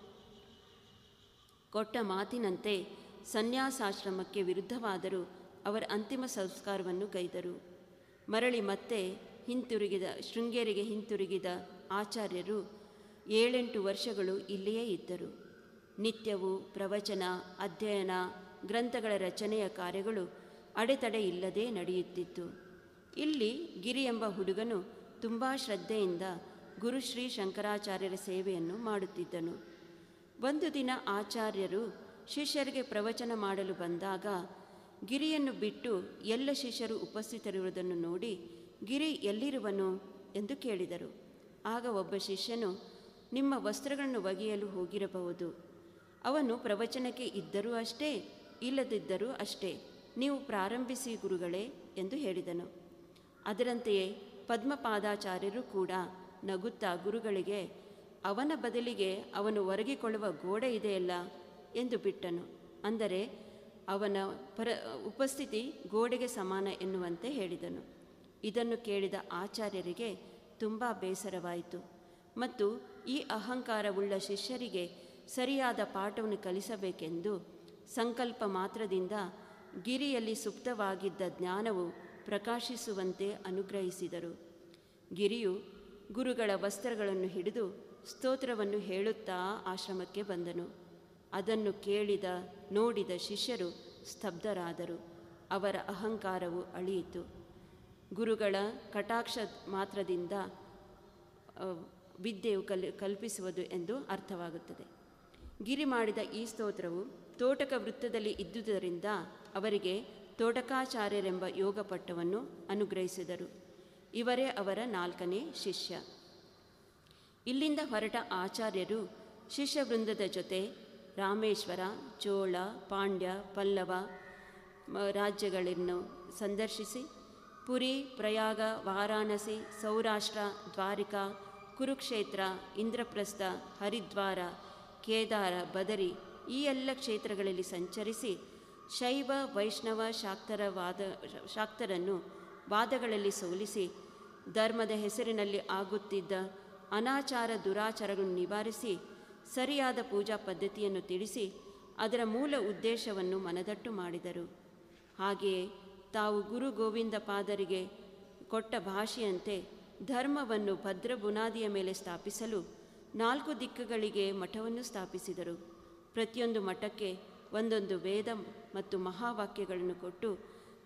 ಕೊಟ್ಟ ಮಾತಿನಂತೆ ಸನ್ಯಾಸಾಶ್ರಮಕ್ಕೆ ವಿರುದ್ಧವಾದರೂ ಅವರ ಅಂತಿಮ ಸಂಸ್ಕಾರವನ್ನು ಗೈದರು ಮರಳಿ ಮತ್ತೆ ಹಿಂತಿರುಗಿದ ಶೃಂಗೇರಿಗೆ ಹಿಂತಿರುಗಿದ ಆಚಾರ್ಯರು ಏಳೆಂಟು ವರ್ಷಗಳು ಇಲ್ಲಿಯೇ ಇದ್ದರು ನಿತ್ಯವೂ ಪ್ರವಚನ ಅಧ್ಯಯನ ಗ್ರಂಥಗಳ ರಚನೆಯ ಕಾರ್ಯಗಳು ಅಡೆತಡೆ ಇಲ್ಲದೆ ನಡೆಯುತ್ತಿತ್ತು ಇಲ್ಲಿ ಗಿರಿ ಎಂಬ ಹುಡುಗನು ತುಂಬ ಶ್ರದ್ಧೆಯಿಂದ ಗುರುಶ್ರೀ ಶಂಕರಾಚಾರ್ಯರ ಸೇವೆಯನ್ನು ಮಾಡುತ್ತಿದ್ದನು ಒಂದು ದಿನ ಆಚಾರ್ಯರು ಶಿಷ್ಯರಿಗೆ ಪ್ರವಚನ ಮಾಡಲು ಬಂದಾಗ ಗಿರಿಯನ್ನು ಬಿಟ್ಟು ಎಲ್ಲ ಶಿಷ್ಯರು ಉಪಸ್ಥಿತರಿರುವುದನ್ನು ನೋಡಿ ಗಿರಿ ಎಲ್ಲಿರುವನು ಎಂದು ಕೇಳಿದರು ಆಗ ಒಬ್ಬ ಶಿಷ್ಯನು ನಿಮ್ಮ ವಸ್ತ್ರಗಳನ್ನು ಒಗೆಯಲು ಹೋಗಿರಬಹುದು ಅವನು ಪ್ರವಚನಕ್ಕೆ ಇದ್ದರೂ ಅಷ್ಟೇ ಇಲ್ಲದಿದ್ದರೂ ಅಷ್ಟೇ ನೀವು ಪ್ರಾರಂಭಿಸಿ ಗುರುಗಳೇ ಎಂದು ಹೇಳಿದನು ಅದರಂತೆಯೇ ಪದ್ಮಪಾದಾಚಾರ್ಯರು ಕೂಡ ನಗುತ್ತಾ ಗುರುಗಳಿಗೆ ಅವನ ಬದಲಿಗೆ ಅವನು ಒರಗಿಕೊಳ್ಳುವ ಗೋಡೆ ಇದೆಯಲ್ಲ ಎಂದು ಬಿಟ್ಟನು ಅಂದರೆ ಅವನ ಪರ ಉಪಸ್ಥಿತಿ ಗೋಡೆಗೆ ಸಮಾನ ಎನ್ನುವಂತೆ ಹೇಳಿದನು ಇದನ್ನು ಕೇಳಿದ ಆಚಾರ್ಯರಿಗೆ ತುಂಬ ಬೇಸರವಾಯಿತು ಮತ್ತು ಈ ಅಹಂಕಾರವುಳ್ಳ ಶಿಷ್ಯರಿಗೆ ಸರಿಯಾದ ಪಾಠವನ್ನು ಕಲಿಸಬೇಕೆಂದು ಸಂಕಲ್ಪ ಮಾತ್ರದಿಂದ ಗಿರಿಯಲ್ಲಿ ಸುಪ್ತವಾಗಿದ್ದ ಜ್ಞಾನವು ಪ್ರಕಾಶಿಸುವಂತೆ ಅನುಗ್ರಹಿಸಿದರು ಗಿರಿಯು ಗುರುಗಳ ವಸ್ತ್ರಗಳನ್ನು ಹಿಡಿದು ಸ್ತೋತ್ರವನ್ನು ಹೇಳುತ್ತಾ ಆಶ್ರಮಕ್ಕೆ ಬಂದನು ಅದನ್ನು ಕೇಳಿದ ನೋಡಿದ ಶಿಷ್ಯರು ಸ್ತಬ್ಧರಾದರು ಅವರ ಅಹಂಕಾರವು ಅಳಿಯಿತು ಗುರುಗಳ ಕಟಾಕ್ಷ ಮಾತ್ರದಿಂದ ಆ, ವಿದ್ಯೆಯು ಕಲ್ ಕಲ್ಪಿಸುವುದು ಎಂದು ಅರ್ಥವಾಗುತ್ತದೆ ಗಿರಿ ಮಾಡಿದ ಈ ಸ್ತೋತ್ರವು ತೋಟಕ ವೃತ್ತದಲ್ಲಿ ಇದ್ದುದರಿಂದ ಅವರಿಗೆ ತೋಟಕಾಚಾರ್ಯರೆಂಬ ಯೋಗ ಪಟ್ಟವನ್ನು ಅನುಗ್ರಹಿಸಿದರು ಇವರೇ ಅವರ ನಾಲ್ಕನೇ ಶಿಷ್ಯ ಇಲ್ಲಿಂದ ಹೊರಟ ಆಚಾರ್ಯರು ಶಿಷ್ಯವೃಂದದ ಜೊತೆ ರಾಮೇಶ್ವರ ಚೋಳ ಪಾಂಡ್ಯ ಪಲ್ಲವ ಮ- ರಾಜ್ಯಗಳನ್ನು ಸಂದರ್ಶಿಸಿ ಪುರಿ ಪ್ರಯಾಗ ವಾರಾಣಸಿ ಸೌರಾಷ್ಟ್ರ ದ್ವಾರಿಕಾ ಕುರುಕ್ಷೇತ್ರ ಇಂದ್ರಪ್ರಸ್ಥ ಹರಿದ್ವಾರ ಕೇದಾರ ಬದರಿ ಈ ಎಲ್ಲ ಕ್ಷೇತ್ರಗಳಲ್ಲಿ ಸಂಚರಿಸಿ ಶೈವ ವೈಷ್ಣವ ಶಾಕ್ತರ ವಾದ ಶಾಕ್ತರನ್ನು ವಾದಗಳಲ್ಲಿ ಸೋಲಿಸಿ ಧರ್ಮದ ಹೆಸರಿನಲ್ಲಿ ಆಗುತ್ತಿದ್ದ ಅನಾಚಾರ ದುರಾಚಾರಗಳನ್ನು ನಿವಾರಿಸಿ ಸರಿಯಾದ ಪೂಜಾ ಪದ್ಧತಿಯನ್ನು ತಿಳಿಸಿ ಅದರ ಮೂಲ ಉದ್ದೇಶವನ್ನು ಮನದಟ್ಟು ಮಾಡಿದರು ಹಾಗೆಯೇ ತಾವು ಗುರು ಗೋವಿಂದ ಪಾದರಿಗೆ ಕೊಟ್ಟ ಭಾಷೆಯಂತೆ ಧರ್ಮವನ್ನು ಭದ್ರ ಬುನಾದಿಯ ಮೇಲೆ ಸ್ಥಾಪಿಸಲು ನಾಲ್ಕು ದಿಕ್ಕುಗಳಿಗೆ ಮಠವನ್ನು ಸ್ಥಾಪಿಸಿದರು ಪ್ರತಿಯೊಂದು ಮಠಕ್ಕೆ ಒಂದೊಂದು ವೇದ ಮತ್ತು ಮಹಾವಾಕ್ಯಗಳನ್ನು ಕೊಟ್ಟು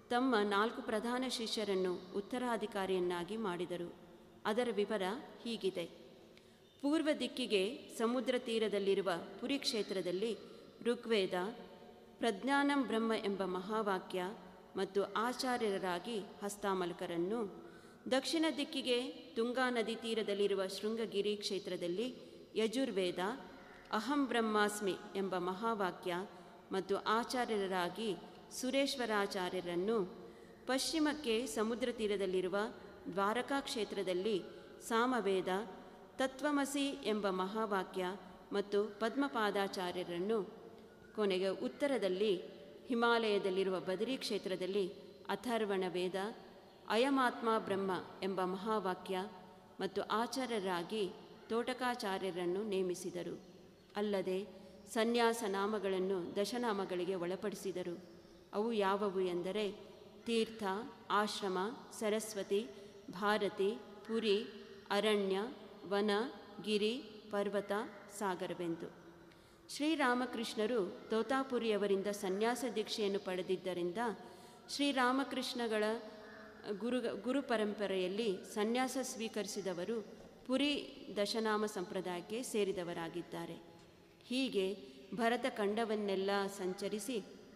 ತಮ್ಮ ನಾಲ್ಕು ಪ್ರಧಾನ ಶಿಷ್ಯರನ್ನು ಉತ್ತರಾಧಿಕಾರಿಯನ್ನಾಗಿ ಮಾಡಿದರು ಅದರ ವಿವರ ಹೀಗಿದೆ ಪೂರ್ವ ದಿಕ್ಕಿಗೆ ಸಮುದ್ರ ತೀರದಲ್ಲಿರುವ ಪುರಿ ಕ್ಷೇತ್ರದಲ್ಲಿ ಋಗ್ವೇದ ಪ್ರಜ್ಞಾನಂ ಬ್ರಹ್ಮ ಎಂಬ ಮಹಾವಾಕ್ಯ ಮತ್ತು ಆಚಾರ್ಯರಾಗಿ ಹಸ್ತಾಮಲಕರನ್ನು ದಕ್ಷಿಣ ದಿಕ್ಕಿಗೆ ತುಂಗಾ ನದಿ ತೀರದಲ್ಲಿರುವ ಶೃಂಗಗಿರಿ ಕ್ಷೇತ್ರದಲ್ಲಿ ಯಜುರ್ವೇದ ಅಹಂ ಬ್ರಹ್ಮಾಸ್ಮಿ ಎಂಬ ಮಹಾವಾಕ್ಯ ಮತ್ತು ಆಚಾರ್ಯರಾಗಿ ಸುರೇಶ್ವರಾಚಾರ್ಯರನ್ನು ಪಶ್ಚಿಮಕ್ಕೆ ಸಮುದ್ರ ತೀರದಲ್ಲಿರುವ ದ್ವಾರಕಾ ಕ್ಷೇತ್ರದಲ್ಲಿ ಸಾಮವೇದ ತತ್ವಮಸಿ ಎಂಬ ಮಹಾವಾಕ್ಯ ಮತ್ತು ಪದ್ಮಪಾದಾಚಾರ್ಯರನ್ನು ಕೊನೆಗೆ ಉತ್ತರದಲ್ಲಿ ಹಿಮಾಲಯದಲ್ಲಿರುವ ಬದರಿ ಕ್ಷೇತ್ರದಲ್ಲಿ ಅಥರ್ವಣ ವೇದ ಅಯಮಾತ್ಮ ಬ್ರಹ್ಮ ಎಂಬ ಮಹಾವಾಕ್ಯ ಮತ್ತು ಆಚಾರ್ಯರಾಗಿ ತೋಟಕಾಚಾರ್ಯರನ್ನು ನೇಮಿಸಿದರು ಅಲ್ಲದೆ ಸನ್ಯಾಸ ನಾಮಗಳನ್ನು ದಶನಾಮಗಳಿಗೆ ಒಳಪಡಿಸಿದರು ಅವು ಯಾವುವು ಎಂದರೆ ತೀರ್ಥ ಆಶ್ರಮ ಸರಸ್ವತಿ ಭಾರತಿ ಪುರಿ ಅರಣ್ಯ ವನ ಗಿರಿ ಪರ್ವತ ಸಾಗರವೆಂದು ಶ್ರೀರಾಮಕೃಷ್ಣರು ತೋತಾಪುರಿಯವರಿಂದ ಸನ್ಯಾಸ ದೀಕ್ಷೆಯನ್ನು ಪಡೆದಿದ್ದರಿಂದ ಶ್ರೀರಾಮಕೃಷ್ಣಗಳ ಗುರು ಗುರು ಪರಂಪರೆಯಲ್ಲಿ ಸನ್ಯಾಸ ಸ್ವೀಕರಿಸಿದವರು ಪುರಿ ದಶನಾಮ ಸಂಪ್ರದಾಯಕ್ಕೆ ಸೇರಿದವರಾಗಿದ್ದಾರೆ ಹೀಗೆ ಭರತ ಖಂಡವನ್ನೆಲ್ಲ ಸಂಚರಿಸಿ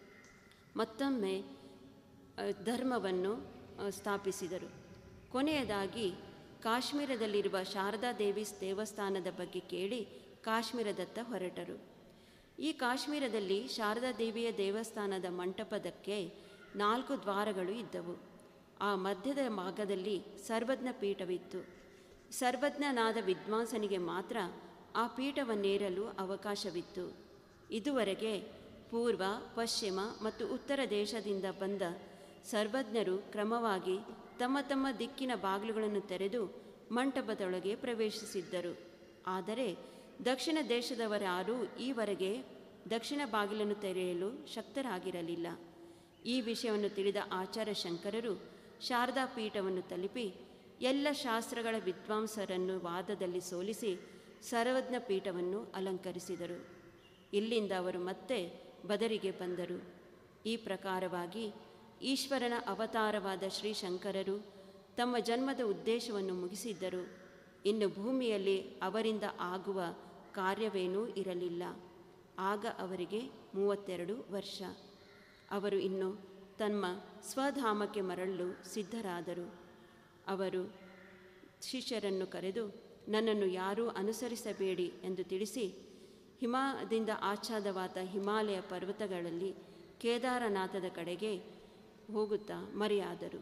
ಮತ್ತೊಮ್ಮೆ ಅ, ಧರ್ಮವನ್ನು ಅ, ಸ್ಥಾಪಿಸಿದರು ಕೊನೆಯದಾಗಿ ಕಾಶ್ಮೀರದಲ್ಲಿರುವ ಶಾರದಾ ದೇವಿ ದೇವಸ್ಥಾನದ ಬಗ್ಗೆ ಕೇಳಿ ಕಾಶ್ಮೀರದತ್ತ ಹೊರಟರು ಈ ಕಾಶ್ಮೀರದಲ್ಲಿ ಶಾರದಾ ದೇವಿಯ ದೇವಸ್ಥಾನದ ಮಂಟಪದಕ್ಕೆ ನಾಲ್ಕು ದ್ವಾರಗಳು ಇದ್ದವು ಆ ಮಧ್ಯದ ಭಾಗದಲ್ಲಿ ಸರ್ವಜ್ಞ ಪೀಠವಿತ್ತು ಸರ್ವಜ್ಞನಾದ ವಿದ್ವಾಂಸನಿಗೆ ಮಾತ್ರ ಆ ಪೀಠವನ್ನೇರಲು ಅವಕಾಶವಿತ್ತು ಇದುವರೆಗೆ ಪೂರ್ವ ಪಶ್ಚಿಮ ಮತ್ತು ಉತ್ತರ ದೇಶದಿಂದ ಬಂದ ಸರ್ವಜ್ಞರು ಕ್ರಮವಾಗಿ ತಮ್ಮ ತಮ್ಮ ದಿಕ್ಕಿನ ಬಾಗಿಲುಗಳನ್ನು ತೆರೆದು ಮಂಟಪದೊಳಗೆ ಪ್ರವೇಶಿಸಿದ್ದರು ಆದರೆ ದಕ್ಷಿಣ ದೇಶದವರಾರೂ ಈವರೆಗೆ ದಕ್ಷಿಣ ಬಾಗಿಲನ್ನು ತೆರೆಯಲು ಶಕ್ತರಾಗಿರಲಿಲ್ಲ ಈ ವಿಷಯವನ್ನು ತಿಳಿದ ಆಚಾರ್ಯ ಶಂಕರರು ಶಾರದಾ ಪೀಠವನ್ನು ತಲುಪಿ ಎಲ್ಲ ಶಾಸ್ತ್ರಗಳ ವಿದ್ವಾಂಸರನ್ನು ವಾದದಲ್ಲಿ ಸೋಲಿಸಿ ಸರ್ವಜ್ಞ ಪೀಠವನ್ನು ಅಲಂಕರಿಸಿದರು ಇಲ್ಲಿಂದ ಅವರು ಮತ್ತೆ ಬದರಿಗೆ ಬಂದರು ಈ ಪ್ರಕಾರವಾಗಿ ಈಶ್ವರನ ಅವತಾರವಾದ ಶ್ರೀಶಂಕರರು ತಮ್ಮ ಜನ್ಮದ ಉದ್ದೇಶವನ್ನು ಮುಗಿಸಿದ್ದರು ಇನ್ನು ಭೂಮಿಯಲ್ಲಿ ಅವರಿಂದ ಆಗುವ ಕಾರ್ಯವೇನೂ ಇರಲಿಲ್ಲ ಆಗ ಅವರಿಗೆ ಮೂವತ್ತೆರಡು ವರ್ಷ ಅವರು ಇನ್ನು ತಮ್ಮ ಸ್ವಧಾಮಕ್ಕೆ ಮರಳಲು ಸಿದ್ಧರಾದರು ಅವರು ಶಿಷ್ಯರನ್ನು ಕರೆದು ನನ್ನನ್ನು ಯಾರೂ ಅನುಸರಿಸಬೇಡಿ ಎಂದು ತಿಳಿಸಿ ಹಿಮದಿಂದ ಆಚ್ಛಾದವಾದ ಹಿಮಾಲಯ ಪರ್ವತಗಳಲ್ಲಿ ಕೇದಾರನಾಥದ ಕಡೆಗೆ ಹೋಗುತ್ತಾ ಮರೆಯಾದರು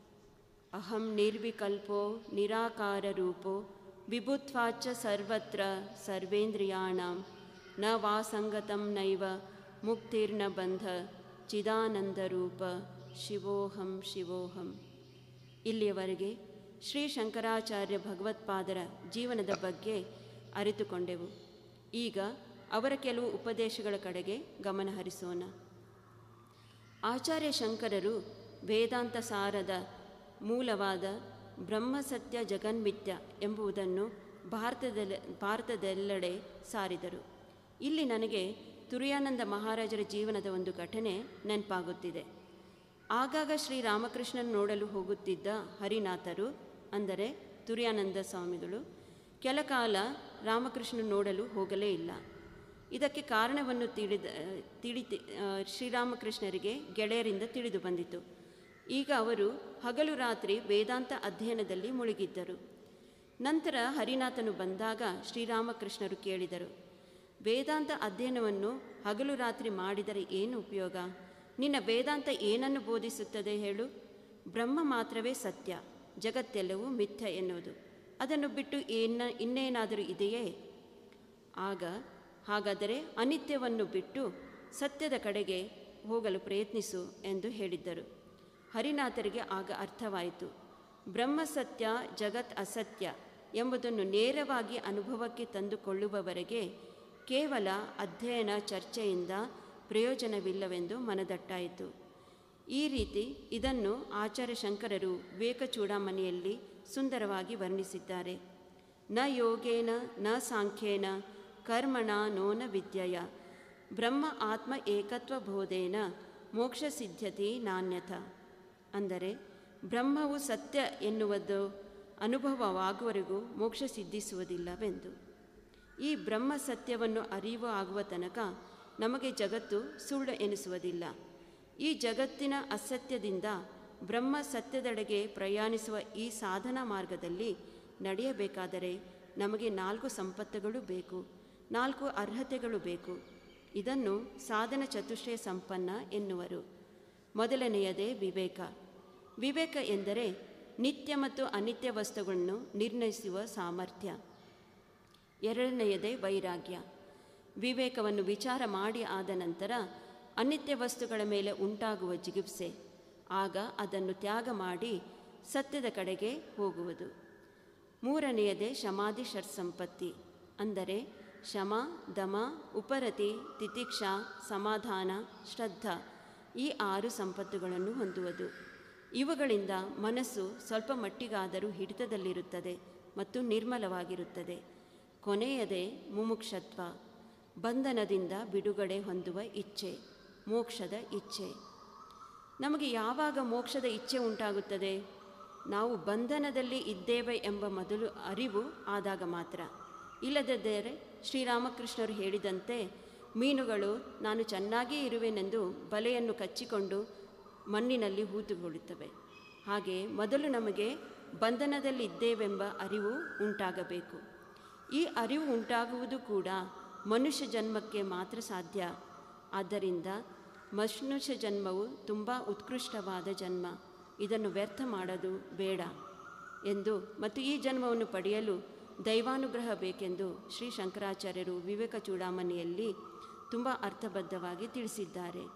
ಅಹಂ ನಿರ್ವಿಕಲ್ಪೋ ನಿರಾಕಾರ ರೂಪೋ ವಿಭುತ್ವಾಚ ಸರ್ವತ್ರ ಸರ್ವೇಂದ್ರಿಯಾಣಾಂ ನ ವಾಸಂಗತಂ ನೈವ ಮುಕ್ತಿರ್ನ ಬಂಧ ಚಿದಾನಂದರೂಪ ಶಿವೋಹಂ ಶಿವೋಹಂ ಇಲ್ಲಿಯವರೆಗೆ ಶ್ರೀ ಶಂಕರಾಚಾರ್ಯ ಭಗವತ್ಪಾದರ ಜೀವನದ ಬಗ್ಗೆ ಅರಿತುಕೊಂಡೆವು ಈಗ ಅವರ ಕೆಲವು ಉಪದೇಶಗಳ ಕಡೆಗೆ ಗಮನ ಹರಿಸೋಣ ಆಚಾರ್ಯ ಶಂಕರರು ವೇದಾಂತ ಸಾರದ ಮೂಲವಾದ ಬ್ರಹ್ಮಸತ್ಯ ಜಗನ್ಮಿಥ್ಯ ಎಂಬುದನ್ನು ಭಾರತದಲ್ಲಿ ಭಾರತದೆಲ್ಲೆಡೆ ಸಾರಿದರು ಇಲ್ಲಿ ನನಗೆ ತುರಿಯಾನಂದ ಮಹಾರಾಜರ ಜೀವನದ ಒಂದು ಘಟನೆ ನೆನಪಾಗುತ್ತಿದೆ ಆಗಾಗ ಶ್ರೀರಾಮಕೃಷ್ಣನ್ ನೋಡಲು ಹೋಗುತ್ತಿದ್ದ ಹರಿನಾಥರು ಅಂದರೆ ತುರಿಯಾನಂದ ಸ್ವಾಮಿಗಳು ಕೆಲಕಾಲ ರಾಮಕೃಷ್ಣ ನೋಡಲು ಹೋಗಲೇ ಇಲ್ಲ ಇದಕ್ಕೆ ಕಾರಣವನ್ನು ತಿಳಿದ ತಿಳಿತಿ ಆ, ಶ್ರೀರಾಮಕೃಷ್ಣರಿಗೆ ಗೆಳೆಯರಿಂದ ತಿಳಿದು ಬಂದಿತು ಈಗ ಅವರು ಹಗಲು ರಾತ್ರಿ ವೇದಾಂತ ಅಧ್ಯಯನದಲ್ಲಿ ಮುಳುಗಿದ್ದರು ನಂತರ ಹರಿನಾಥನು ಬಂದಾಗ ಶ್ರೀರಾಮಕೃಷ್ಣರು ಕೇಳಿದರು ವೇದಾಂತ ಅಧ್ಯಯನವನ್ನು ಹಗಲು ರಾತ್ರಿ ಮಾಡಿದರೆ ಏನು ಉಪಯೋಗ ನಿನ್ನ ವೇದಾಂತ ಏನನ್ನು ಬೋಧಿಸುತ್ತದೆ ಹೇಳು ಬ್ರಹ್ಮ ಮಾತ್ರವೇ ಸತ್ಯ ಜಗತ್ತೆಲ್ಲವೂ ಮಿಥ್ಯ ಎನ್ನುವುದು ಅದನ್ನು ಬಿಟ್ಟು ಏನ ಇನ್ನೇನಾದರೂ ಇದೆಯೇ ಆಗ ಹಾಗಾದರೆ ಅನಿತ್ಯವನ್ನು ಬಿಟ್ಟು ಸತ್ಯದ ಕಡೆಗೆ ಹೋಗಲು ಪ್ರಯತ್ನಿಸು ಎಂದು ಹೇಳಿದ್ದರು ಹರಿನಾಥರಿಗೆ ಆಗ ಅರ್ಥವಾಯಿತು ಬ್ರಹ್ಮ ಸತ್ಯ ಜಗತ್ ಅಸತ್ಯ ಎಂಬುದನ್ನು ನೇರವಾಗಿ ಅನುಭವಕ್ಕೆ ತಂದುಕೊಳ್ಳುವವರೆಗೆ ಕೇವಲ ಅಧ್ಯಯನ ಚರ್ಚೆಯಿಂದ ಪ್ರಯೋಜನವಿಲ್ಲವೆಂದು ಮನದಟ್ಟಾಯಿತು ಈ ರೀತಿ ಇದನ್ನು ಆಚಾರ್ಯ ಶಂಕರರು ವಿವೇಕ ಚೂಡಾಮಣಿಯಲ್ಲಿ ಸುಂದರವಾಗಿ ವರ್ಣಿಸಿದ್ದಾರೆ ನ ಯೋಗೇನ ನ ಸಾಂಖ್ಯೇನ ಕರ್ಮಣ ನೋನ ವಿದ್ಯೆಯ ಬ್ರಹ್ಮ ಆತ್ಮ ಏಕತ್ವ ಬೋಧೇನ ಮೋಕ್ಷ ಸಿದ್ಧ್ಯತಿ ನಾಣ್ಯಥ ಅಂದರೆ ಬ್ರಹ್ಮವು ಸತ್ಯ ಎನ್ನುವುದು ಅನುಭವವಾಗುವವರೆಗೂ ಮೋಕ್ಷ ಸಿದ್ಧಿಸುವುದಿಲ್ಲವೆಂದು ಈ ಬ್ರಹ್ಮ ಸತ್ಯವನ್ನು ಅರಿವು ಆಗುವ ತನಕ ನಮಗೆ ಜಗತ್ತು ಸುಳ್ಳು ಎನಿಸುವುದಿಲ್ಲ ಈ ಜಗತ್ತಿನ ಅಸತ್ಯದಿಂದ ಬ್ರಹ್ಮ ಸತ್ಯದೆಡೆಗೆ ಪ್ರಯಾಣಿಸುವ ಈ ಸಾಧನಾ ಮಾರ್ಗದಲ್ಲಿ ನಡೆಯಬೇಕಾದರೆ ನಮಗೆ ನಾಲ್ಕು ಸಂಪತ್ತುಗಳು ಬೇಕು ನಾಲ್ಕು ಅರ್ಹತೆಗಳು ಬೇಕು ಇದನ್ನು ಸಾಧನ ಚತುಷ್ಟಯ ಸಂಪನ್ನ ಎನ್ನುವರು ಮೊದಲನೆಯದೇ ವಿವೇಕ ವಿವೇಕ ಎಂದರೆ ನಿತ್ಯ ಮತ್ತು ಅನಿತ್ಯ ವಸ್ತುಗಳನ್ನು ನಿರ್ಣಯಿಸುವ ಸಾಮರ್ಥ್ಯ ಎರಡನೆಯದೇ ವೈರಾಗ್ಯ ವಿವೇಕವನ್ನು ವಿಚಾರ ಮಾಡಿ ಆದ ನಂತರ ಅನಿತ್ಯ ವಸ್ತುಗಳ ಮೇಲೆ ಉಂಟಾಗುವ ಜಿಗುಪ್ಸೆ ಆಗ ಅದನ್ನು ತ್ಯಾಗ ಮಾಡಿ ಸತ್ಯದ ಕಡೆಗೆ ಹೋಗುವುದು ಮೂರನೆಯದೇ ಶಮಾಧಿ ಷಟ್ಸಂಪತ್ತಿ ಅಂದರೆ ಶಮ ದಮ ಉಪರತಿ ತಿತಿಕ್ಷಾ ಸಮಾಧಾನ ಶ್ರದ್ಧಾ ಈ ಆರು ಸಂಪತ್ತುಗಳನ್ನು ಹೊಂದುವುದು ಇವುಗಳಿಂದ ಮನಸ್ಸು ಸ್ವಲ್ಪ ಮಟ್ಟಿಗಾದರೂ ಹಿಡಿತದಲ್ಲಿರುತ್ತದೆ ಮತ್ತು ನಿರ್ಮಲವಾಗಿರುತ್ತದೆ ಕೊನೆಯದೇ ಮುಮುಕ್ಷತ್ವ ಬಂಧನದಿಂದ ಬಿಡುಗಡೆ ಹೊಂದುವ ಇಚ್ಛೆ ಮೋಕ್ಷದ ಇಚ್ಛೆ ನಮಗೆ ಯಾವಾಗ ಮೋಕ್ಷದ ಇಚ್ಛೆ ಉಂಟಾಗುತ್ತದೆ ನಾವು ಬಂಧನದಲ್ಲಿ ಇದ್ದೇವೆ ಎಂಬ ಮೊದಲು ಅರಿವು ಆದಾಗ ಮಾತ್ರ ಇಲ್ಲದಿದ್ದರೆ ಶ್ರೀರಾಮಕೃಷ್ಣರು ಹೇಳಿದಂತೆ ಮೀನುಗಳು ನಾನು ಚೆನ್ನಾಗೇ ಇರುವೆನೆಂದು ಬಲೆಯನ್ನು ಕಚ್ಚಿಕೊಂಡು ಮಣ್ಣಿನಲ್ಲಿ ಹೂತುಗೊಳ್ಳುತ್ತವೆ ಹಾಗೆ ಮೊದಲು ನಮಗೆ ಬಂಧನದಲ್ಲಿ ಇದ್ದೇವೆಂಬ ಅರಿವು ಉಂಟಾಗಬೇಕು ಈ ಅರಿವು ಉಂಟಾಗುವುದು ಕೂಡ ಮನುಷ್ಯ ಜನ್ಮಕ್ಕೆ ಮಾತ್ರ ಸಾಧ್ಯ ಆದ್ದರಿಂದ ಮನುಷ್ಯ ಜನ್ಮವು ತುಂಬ ಉತ್ಕೃಷ್ಟವಾದ ಜನ್ಮ ಇದನ್ನು ವ್ಯರ್ಥ ಮಾಡೋದು ಬೇಡ ಎಂದು ಮತ್ತು ಈ ಜನ್ಮವನ್ನು ಪಡೆಯಲು ದೈವಾನುಗ್ರಹ ಬೇಕೆಂದು ಶ್ರೀ ಶಂಕರಾಚಾರ್ಯರು ವಿವೇಕ ಚೂಡಾಮಣಿಯಲ್ಲಿ ತುಂಬ ಅರ್ಥಬದ್ಧವಾಗಿ ತಿಳಿಸಿದ್ದಾರೆ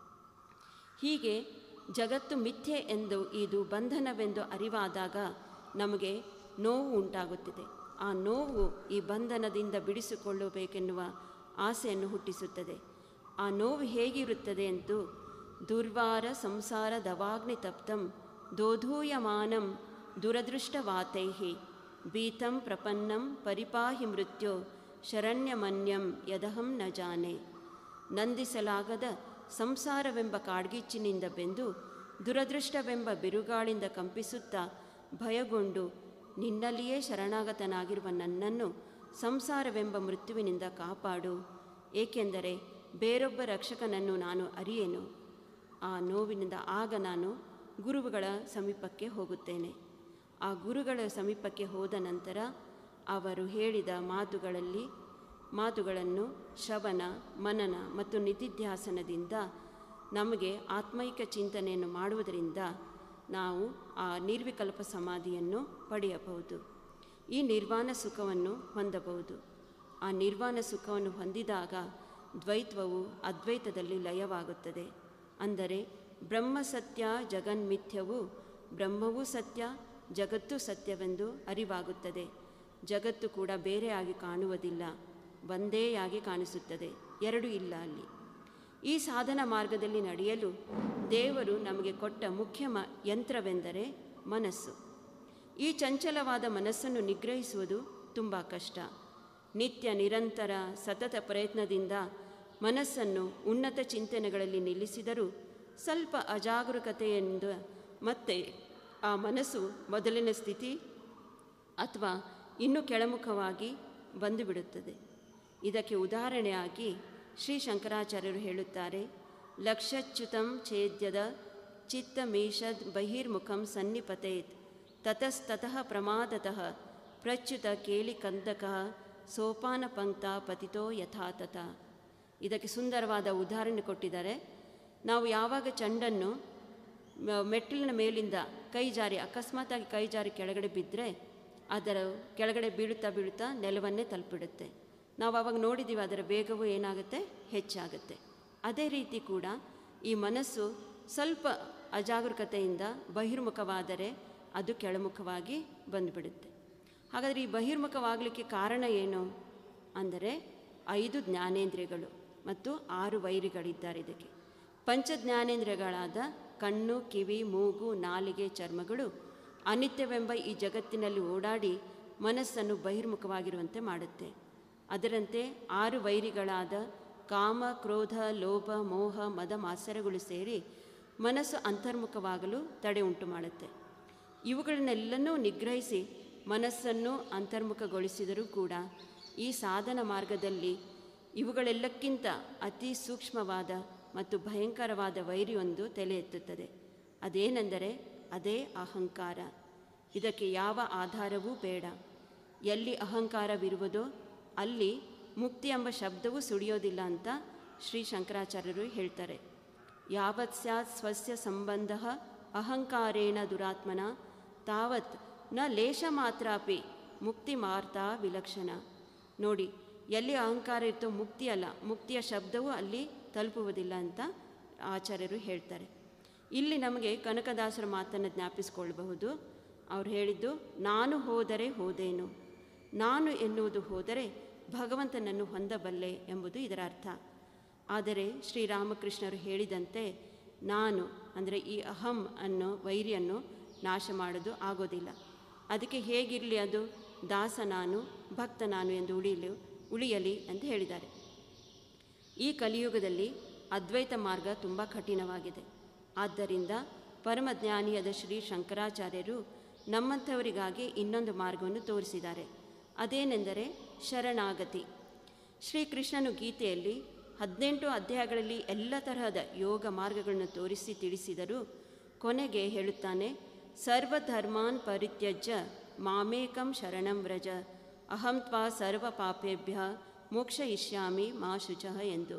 ಹೀಗೆ ಜಗತ್ತು ಮಿಥ್ಯೆ ಎಂದು ಇದು ಬಂಧನವೆಂದು ಅರಿವಾದಾಗ ನಮಗೆ ನೋವು ಉಂಟಾಗುತ್ತದೆ ಆ ನೋವು ಈ ಬಂಧನದಿಂದ ಬಿಡಿಸಿಕೊಳ್ಳಬೇಕೆನ್ನುವ ಆಸೆಯನ್ನು ಹುಟ್ಟಿಸುತ್ತದೆ ಆ ನೋವು ಹೇಗಿರುತ್ತದೆ ಎಂದು ದುರ್ವಾರ ಸಂಸಾರ ದವಾಗ್ನಿ ತಪ್ತಂ ದೋಧೂಯಮಾನಂ ದುರದೃಷ್ಟವಾತೈಹಿ ಭೀತಂ ಪ್ರಪನ್ನಂ ಪರಿಪಾಹಿ ಮೃತ್ಯೋ ಶರಣ್ಯಮನ್ಯಂ ಯದಹಂ ನ ಜಾನೆ ನಂದಿಸಲಾಗದ ಸಂಸಾರವೆಂಬ ಕಾಡ್ಗಿಚ್ಚಿನಿಂದ ಬೆಂದು ದುರದೃಷ್ಟವೆಂಬ ಬಿರುಗಾಳಿಂದ ಕಂಪಿಸುತ್ತಾ ಭಯಗೊಂಡು ನಿನ್ನಲ್ಲಿಯೇ ಶರಣಾಗತನಾಗಿರುವ ನನ್ನನ್ನು ಸಂಸಾರವೆಂಬ ಮೃತ್ಯುವಿನಿಂದ ಕಾಪಾಡು ಏಕೆಂದರೆ ಬೇರೊಬ್ಬ ರಕ್ಷಕನನ್ನು ನಾನು ಅರಿಯೆನು ಆ ನೋವಿನಿಂದ ಆಗ ನಾನು ಗುರುಗಳ ಸಮೀಪಕ್ಕೆ ಹೋಗುತ್ತೇನೆ ಆ ಗುರುಗಳ ಸಮೀಪಕ್ಕೆ ಹೋದ ನಂತರ ಅವರು ಹೇಳಿದ ಮಾತುಗಳಲ್ಲಿ ಮಾತುಗಳನ್ನು ಶ್ರವಣ ಮನನ ಮತ್ತು ನಿಧಿಧ್ಯಾಸನದಿಂದ ನಮಗೆ ಆತ್ಮೈಕ ಚಿಂತನೆಯನ್ನು ಮಾಡುವುದರಿಂದ ನಾವು ಆ ನಿರ್ವಿಕಲ್ಪ ಸಮಾಧಿಯನ್ನು ಪಡೆಯಬಹುದು ಈ ನಿರ್ವಾಣ ಸುಖವನ್ನು ಹೊಂದಬಹುದು ಆ ನಿರ್ವಾಣ ಸುಖವನ್ನು ಹೊಂದಿದಾಗ ದ್ವೈತ್ವವು ಅದ್ವೈತದಲ್ಲಿ ಲಯವಾಗುತ್ತದೆ ಅಂದರೆ ಬ್ರಹ್ಮ ಸತ್ಯ ಜಗನ್ಮಿಥ್ಯವು ಬ್ರಹ್ಮವೂ ಸತ್ಯ ಜಗತ್ತು ಸತ್ಯವೆಂದು ಅರಿವಾಗುತ್ತದೆ ಜಗತ್ತು ಕೂಡ ಬೇರೆಯಾಗಿ ಕಾಣುವುದಿಲ್ಲ ಒಂದೇಯಾಗಿ ಕಾಣಿಸುತ್ತದೆ ಎರಡು ಇಲ್ಲ ಅಲ್ಲಿ ಈ ಸಾಧನ ಮಾರ್ಗದಲ್ಲಿ ನಡೆಯಲು ದೇವರು ನಮಗೆ ಕೊಟ್ಟ ಮುಖ್ಯ ಮ ಯಂತ್ರವೆಂದರೆ ಮನಸ್ಸು ಈ ಚಂಚಲವಾದ ಮನಸ್ಸನ್ನು ನಿಗ್ರಹಿಸುವುದು ತುಂಬ ಕಷ್ಟ ನಿತ್ಯ ನಿರಂತರ ಸತತ ಪ್ರಯತ್ನದಿಂದ ಮನಸ್ಸನ್ನು ಉನ್ನತ ಚಿಂತನೆಗಳಲ್ಲಿ ನಿಲ್ಲಿಸಿದರೂ ಸ್ವಲ್ಪ ಅಜಾಗರೂಕತೆಯಿಂದ ಮತ್ತೆ ಆ ಮನಸ್ಸು ಮೊದಲಿನ ಸ್ಥಿತಿ ಅಥವಾ ಇನ್ನೂ ಕೆಳಮುಖವಾಗಿ ಬಂದುಬಿಡುತ್ತದೆ ಇದಕ್ಕೆ ಉದಾಹರಣೆಯಾಗಿ ಶ್ರೀ ಶಂಕರಾಚಾರ್ಯರು ಹೇಳುತ್ತಾರೆ ಲಕ್ಷಚ್ಯುತಂ ಛೇದ್ಯದ ಚಿತ್ತಮೀಷದ್ ಬಹಿರ್ಮುಖಂ ಸನ್ನಿಪತೇತ್ ತತಸ್ತತಃ ಪ್ರಮಾದತಃ ಪ್ರಚ್ಯುತ ಕೇಳಿಕಂದಕಃ ಸೋಪಾನ ಪಂಕ್ತ ಪತಿತೋ ಯಥಾತಥ ಇದಕ್ಕೆ ಸುಂದರವಾದ ಉದಾಹರಣೆ ಕೊಟ್ಟಿದ್ದಾರೆ ನಾವು ಯಾವಾಗ ಚಂಡನ್ನು ಮ- ಮೆಟ್ಟಿಲಿನ ಮೇಲಿಂದ ಕೈ ಜಾರಿ ಅಕಸ್ಮಾತಾಗಿ ಕೈ ಜಾರಿ ಕೆಳಗಡೆ ಬಿದ್ದರೆ ಅದರ ಕೆಳಗಡೆ ಬೀಳುತ್ತಾ ಬೀಳುತ್ತಾ ನೆಲವನ್ನೇ ತಲುಪಿಡುತ್ತೆ ನಾವು ಆವಾಗ ನೋಡಿದ್ದೀವಿ ಅದರ ವೇಗವು ಏನಾಗುತ್ತೆ ಹೆಚ್ಚಾಗುತ್ತೆ ಅದೇ ರೀತಿ ಕೂಡ ಈ ಮನಸ್ಸು ಸ್ವಲ್ಪ ಅಜಾಗರೂಕತೆಯಿಂದ ಬಹಿರ್ಮುಖವಾದರೆ ಅದು ಕೆಳಮುಖವಾಗಿ ಬಂದುಬಿಡುತ್ತೆ ಹಾಗಾದರೆ ಈ ಬಹಿರ್ಮುಖವಾಗಲಿಕ್ಕೆ ಕಾರಣ ಏನು ಅಂದರೆ ಐದು ಜ್ಞಾನೇಂದ್ರಿಯಗಳು ಮತ್ತು ಆರು ವೈರಿಗಳಿದ್ದಾರೆ ಇದಕ್ಕೆ ಪಂಚ ಜ್ಞಾನೇಂದ್ರಿಯಗಳಾದ ಕಣ್ಣು ಕಿವಿ ಮೂಗು ನಾಲಿಗೆ ಚರ್ಮಗಳು ಅನಿತ್ಯವೆಂಬ ಈ ಜಗತ್ತಿನಲ್ಲಿ ಓಡಾಡಿ ಮನಸ್ಸನ್ನು ಬಹಿರ್ಮುಖವಾಗಿರುವಂತೆ ಮಾಡುತ್ತೆ ಅದರಂತೆ ಆರು ವೈರಿಗಳಾದ ಕಾಮ ಕ್ರೋಧ ಲೋಭ ಮೋಹ ಮದ ಮಾತ್ಸರಗಳು ಸೇರಿ ಮನಸ್ಸು ಅಂತರ್ಮುಖವಾಗಲು ತಡೆ ಉಂಟು ಮಾಡುತ್ತೆ ಇವುಗಳನ್ನೆಲ್ಲನೂ ನಿಗ್ರಹಿಸಿ ಮನಸ್ಸನ್ನು ಅಂತರ್ಮುಖಗೊಳಿಸಿದರೂ ಕೂಡ ಈ ಸಾಧನ ಮಾರ್ಗದಲ್ಲಿ ಇವುಗಳೆಲ್ಲಕ್ಕಿಂತ ಅತಿ ಸೂಕ್ಷ್ಮವಾದ ಮತ್ತು ಭಯಂಕರವಾದ ವೈರಿಯೊಂದು ತಲೆ ಎತ್ತುತ್ತದೆ ಅದೇನೆಂದರೆ ಅದೇ ಅಹಂಕಾರ ಇದಕ್ಕೆ ಯಾವ ಆಧಾರವೂ ಬೇಡ ಎಲ್ಲಿ ಅಹಂಕಾರವಿರುವುದೋ ಅಲ್ಲಿ ಮುಕ್ತಿ ಎಂಬ ಶಬ್ದವೂ ಸುಳಿಯೋದಿಲ್ಲ ಅಂತ ಶ್ರೀ ಶಂಕರಾಚಾರ್ಯರು ಹೇಳ್ತಾರೆ ಯಾವತ್ ಸ್ಯಾತ್ ಸ್ವಸ್ಯ ಸಂಬಂಧ ಅಹಂಕಾರೇಣ ದುರಾತ್ಮನ ತಾವತ್ ನ ಲೇಷ ಮಾತ್ರಾಪಿ ಮುಕ್ತಿ ಮಾರ್ತಾ ವಿಲಕ್ಷಣ ನೋಡಿ ಎಲ್ಲಿ ಅಹಂಕಾರ ಇರ್ತೋ ಮುಕ್ತಿ ಅಲ್ಲ ಮುಕ್ತಿಯ ಶಬ್ದವೂ ಅಲ್ಲಿ ತಲುಪುವುದಿಲ್ಲ ಅಂತ ಆಚಾರ್ಯರು ಹೇಳ್ತಾರೆ ಇಲ್ಲಿ ನಮಗೆ ಕನಕದಾಸರ ಮಾತನ್ನು ಜ್ಞಾಪಿಸಿಕೊಳ್ಳಬಹುದು ಅವ್ರು ಹೇಳಿದ್ದು ನಾನು ಹೋದರೆ ಹೋದೇನು ನಾನು ಎನ್ನುವುದು ಹೋದರೆ ಭಗವಂತನನ್ನು ಹೊಂದಬಲ್ಲೆ ಎಂಬುದು ಇದರ ಅರ್ಥ ಆದರೆ ಶ್ರೀರಾಮಕೃಷ್ಣರು ಹೇಳಿದಂತೆ ನಾನು ಅಂದರೆ ಈ ಅಹಂ ಅನ್ನೋ ವೈರಿಯನ್ನು ನಾಶ ಮಾಡೋದು ಆಗೋದಿಲ್ಲ ಅದಕ್ಕೆ ಹೇಗಿರಲಿ ಅದು ದಾಸ ನಾನು ಭಕ್ತ ನಾನು ಎಂದು ಉಳಿಯಲು ಉಳಿಯಲಿ ಅಂತ ಹೇಳಿದ್ದಾರೆ ಈ ಕಲಿಯುಗದಲ್ಲಿ ಅದ್ವೈತ ಮಾರ್ಗ ತುಂಬ ಕಠಿಣವಾಗಿದೆ ಆದ್ದರಿಂದ ಪರಮಜ್ಞಾನಿಯಾದ ಶ್ರೀ ಶಂಕರಾಚಾರ್ಯರು ನಮ್ಮಂಥವರಿಗಾಗಿ ಇನ್ನೊಂದು ಮಾರ್ಗವನ್ನು ತೋರಿಸಿದ್ದಾರೆ ಅದೇನೆಂದರೆ ಶರಣಾಗತಿ ಶ್ರೀಕೃಷ್ಣನು ಗೀತೆಯಲ್ಲಿ ಹದಿನೆಂಟು ಅಧ್ಯಾಯಗಳಲ್ಲಿ ಎಲ್ಲ ತರಹದ ಯೋಗ ಮಾರ್ಗಗಳನ್ನು ತೋರಿಸಿ ತಿಳಿಸಿದರೂ ಕೊನೆಗೆ ಹೇಳುತ್ತಾನೆ ಸರ್ವಧರ್ಮಾನ್ ಪರಿತ್ಯಜ್ಯ ಮಾಮೇಕಂ ಶರಣಂ ವ್ರಜ ಅಹಂ ತ್ವಾ ಸರ್ವ ಪಾಪೇಭ್ಯ ಮೋಕ್ಷಯಿಷ್ಯಾಮಿ ಮಾ ಶುಚಃ ಎಂದು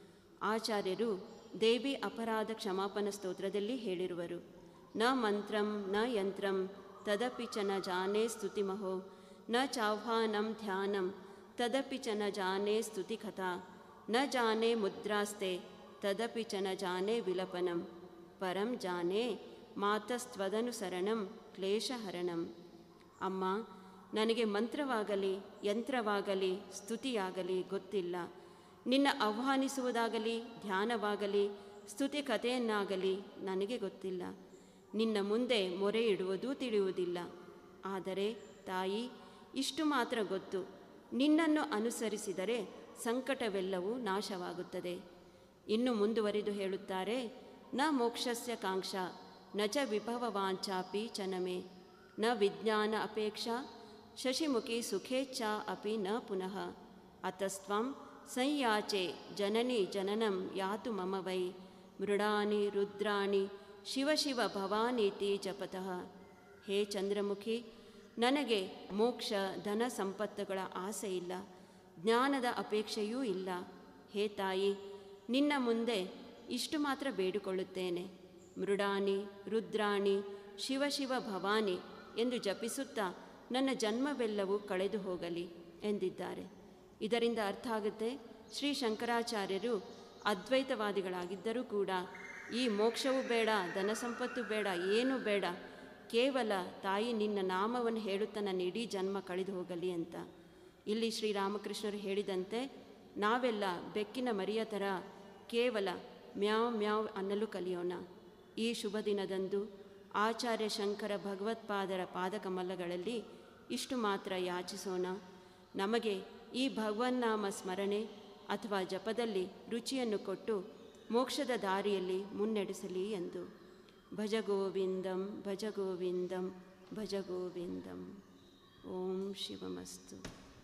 ಆಚಾರ್ಯರು ದೇವಿ ಅಪರಾಧ ಕ್ಷಮಾಪನ ಸ್ತೋತ್ರದಲ್ಲಿ ಹೇಳಿರುವರು ನ ಮಂತ್ರಂ ನ ಯಂತ್ರಂ ತದಪಿ ಚ ನ ಜಾನೇ ಸ್ತುತಿಮಹೋ ನ ಚಾಹ್ವಾನಂ ಧ್ಯಾನಂ ತದಪಿ ಚ ನ ಜಾನೇ ಸ್ತುತಿ ಕಥಾ ನ ಜಾನೇ ಮುದ್ರಾಸ್ತೆ ತದಪಿ ಚ ನ ಜಾನೇ ವಿಲಪನಂ ಪರಂ ಜಾನೇ ಮಾತಸ್ತ್ವದನುಸರಣಂ ಕ್ಲೇಶಹರಣಂ ಅಮ್ಮ ನನಗೆ ಮಂತ್ರವಾಗಲಿ ಯಂತ್ರವಾಗಲಿ ಸ್ತುತಿಯಾಗಲಿ ಗೊತ್ತಿಲ್ಲ ನಿನ್ನ ಆಹ್ವಾನಿಸುವುದಾಗಲಿ ಧ್ಯಾನವಾಗಲಿ ಸ್ತುತಿ ಕಥೆಯನ್ನಾಗಲಿ ನನಗೆ ಗೊತ್ತಿಲ್ಲ ನಿನ್ನ ಮುಂದೆ ಮೊರೆ ಇಡುವುದೂ ತಿಳಿಯುವುದಿಲ್ಲ ಆದರೆ ತಾಯಿ ಇಷ್ಟು ಮಾತ್ರ ಗೊತ್ತು ನಿನ್ನನ್ನು ಅನುಸರಿಸಿದರೆ ಸಂಕಟವೆಲ್ಲವೂ ನಾಶವಾಗುತ್ತದೆ ಇನ್ನು ಮುಂದುವರಿದು ಹೇಳುತ್ತಾರೆ ನ ಮೋಕ್ಷಸ್ಯ ಕಾಂಕ್ಷಾ ನ ಚ ವಿಭವವಾಂಚಾಪಿ ಚನಮೆ ನ ವಿಜ್ಞಾನ ಅಪೇಕ್ಷಾ ಶಶಿಮುಖಿ ಸುಖೇಚ್ಛಾ ಅಪಿ ನ ಪುನಃ ಅತಸ್ತ್ವಂ ಸಂಯಾಚೆ ಜನನಿ ಜನನಂ ಯಾತು ಮಮ ವೈ ಮೃಡಾನಿ ರುದ್ರಾಣಿ ಶಿವ ಶಿವ ಭವಾನೀತಿ ಜಪತಃ ಹೇ ಚಂದ್ರಮುಖಿ ನನಗೆ ಮೋಕ್ಷ ಧನ ಸಂಪತ್ತುಗಳ ಆಸೆ ಇಲ್ಲ ಜ್ಞಾನದ ಅಪೇಕ್ಷೆಯೂ ಇಲ್ಲ ಹೇ ತಾಯಿ ನಿನ್ನ ಮುಂದೆ ಇಷ್ಟು ಮಾತ್ರ ಬೇಡಿಕೊಳ್ಳುತ್ತೇನೆ ಮೃಡಾನಿ ರುದ್ರಾಣಿ ಶಿವ ಶಿವ ಭವಾನಿ ಎಂದು ಜಪಿಸುತ್ತಾ ನನ್ನ ಜನ್ಮವೆಲ್ಲವೂ ಕಳೆದು ಹೋಗಲಿ ಎಂದಿದ್ದಾರೆ ಇದರಿಂದ ಅರ್ಥ ಆಗುತ್ತೆ ಶ್ರೀ ಶಂಕರಾಚಾರ್ಯರು ಅದ್ವೈತವಾದಿಗಳಾಗಿದ್ದರೂ ಕೂಡ ಈ ಮೋಕ್ಷವೂ ಬೇಡ ಧನ ಸಂಪತ್ತು ಬೇಡ ಏನೂ ಬೇಡ ಕೇವಲ ತಾಯಿ ನಿನ್ನ ನಾಮವನ್ನು ಹೇಳುತ್ತಾ ನನ್ನ ಇಡೀ ಜನ್ಮ ಕಳೆದು ಹೋಗಲಿ ಅಂತ ಇಲ್ಲಿ ಶ್ರೀರಾಮಕೃಷ್ಣರು ಹೇಳಿದಂತೆ ನಾವೆಲ್ಲ ಬೆಕ್ಕಿನ ಮರಿಯ ಥರ ಕೇವಲ ಮ್ಯಾವ್ ಮ್ಯಾವ್ ಅನ್ನಲು ಕಲಿಯೋಣ ಈ ಶುಭ ದಿನದಂದು ಆಚಾರ್ಯ ಶಂಕರ ಭಗವತ್ಪಾದರ ಪಾದಕಮಲಗಳಲ್ಲಿ ಇಷ್ಟು ಮಾತ್ರ ಯಾಚಿಸೋಣ ನಮಗೆ ಈ ಭಗವನ್ನಾಮ ಸ್ಮರಣೆ ಅಥವಾ ಜಪದಲ್ಲಿ ರುಚಿಯನ್ನು ಕೊಟ್ಟು ಮೋಕ್ಷದ ದಾರಿಯಲ್ಲಿ ಮುನ್ನಡೆಸಲಿ ಎಂದು ಭಜ ಗೋವಿಂದಂ ಭಜ ಗೋವಿಂದಂ ಭಜ ಗೋವಿಂದಂ ಓಂ ಶಿವಮಸ್ತು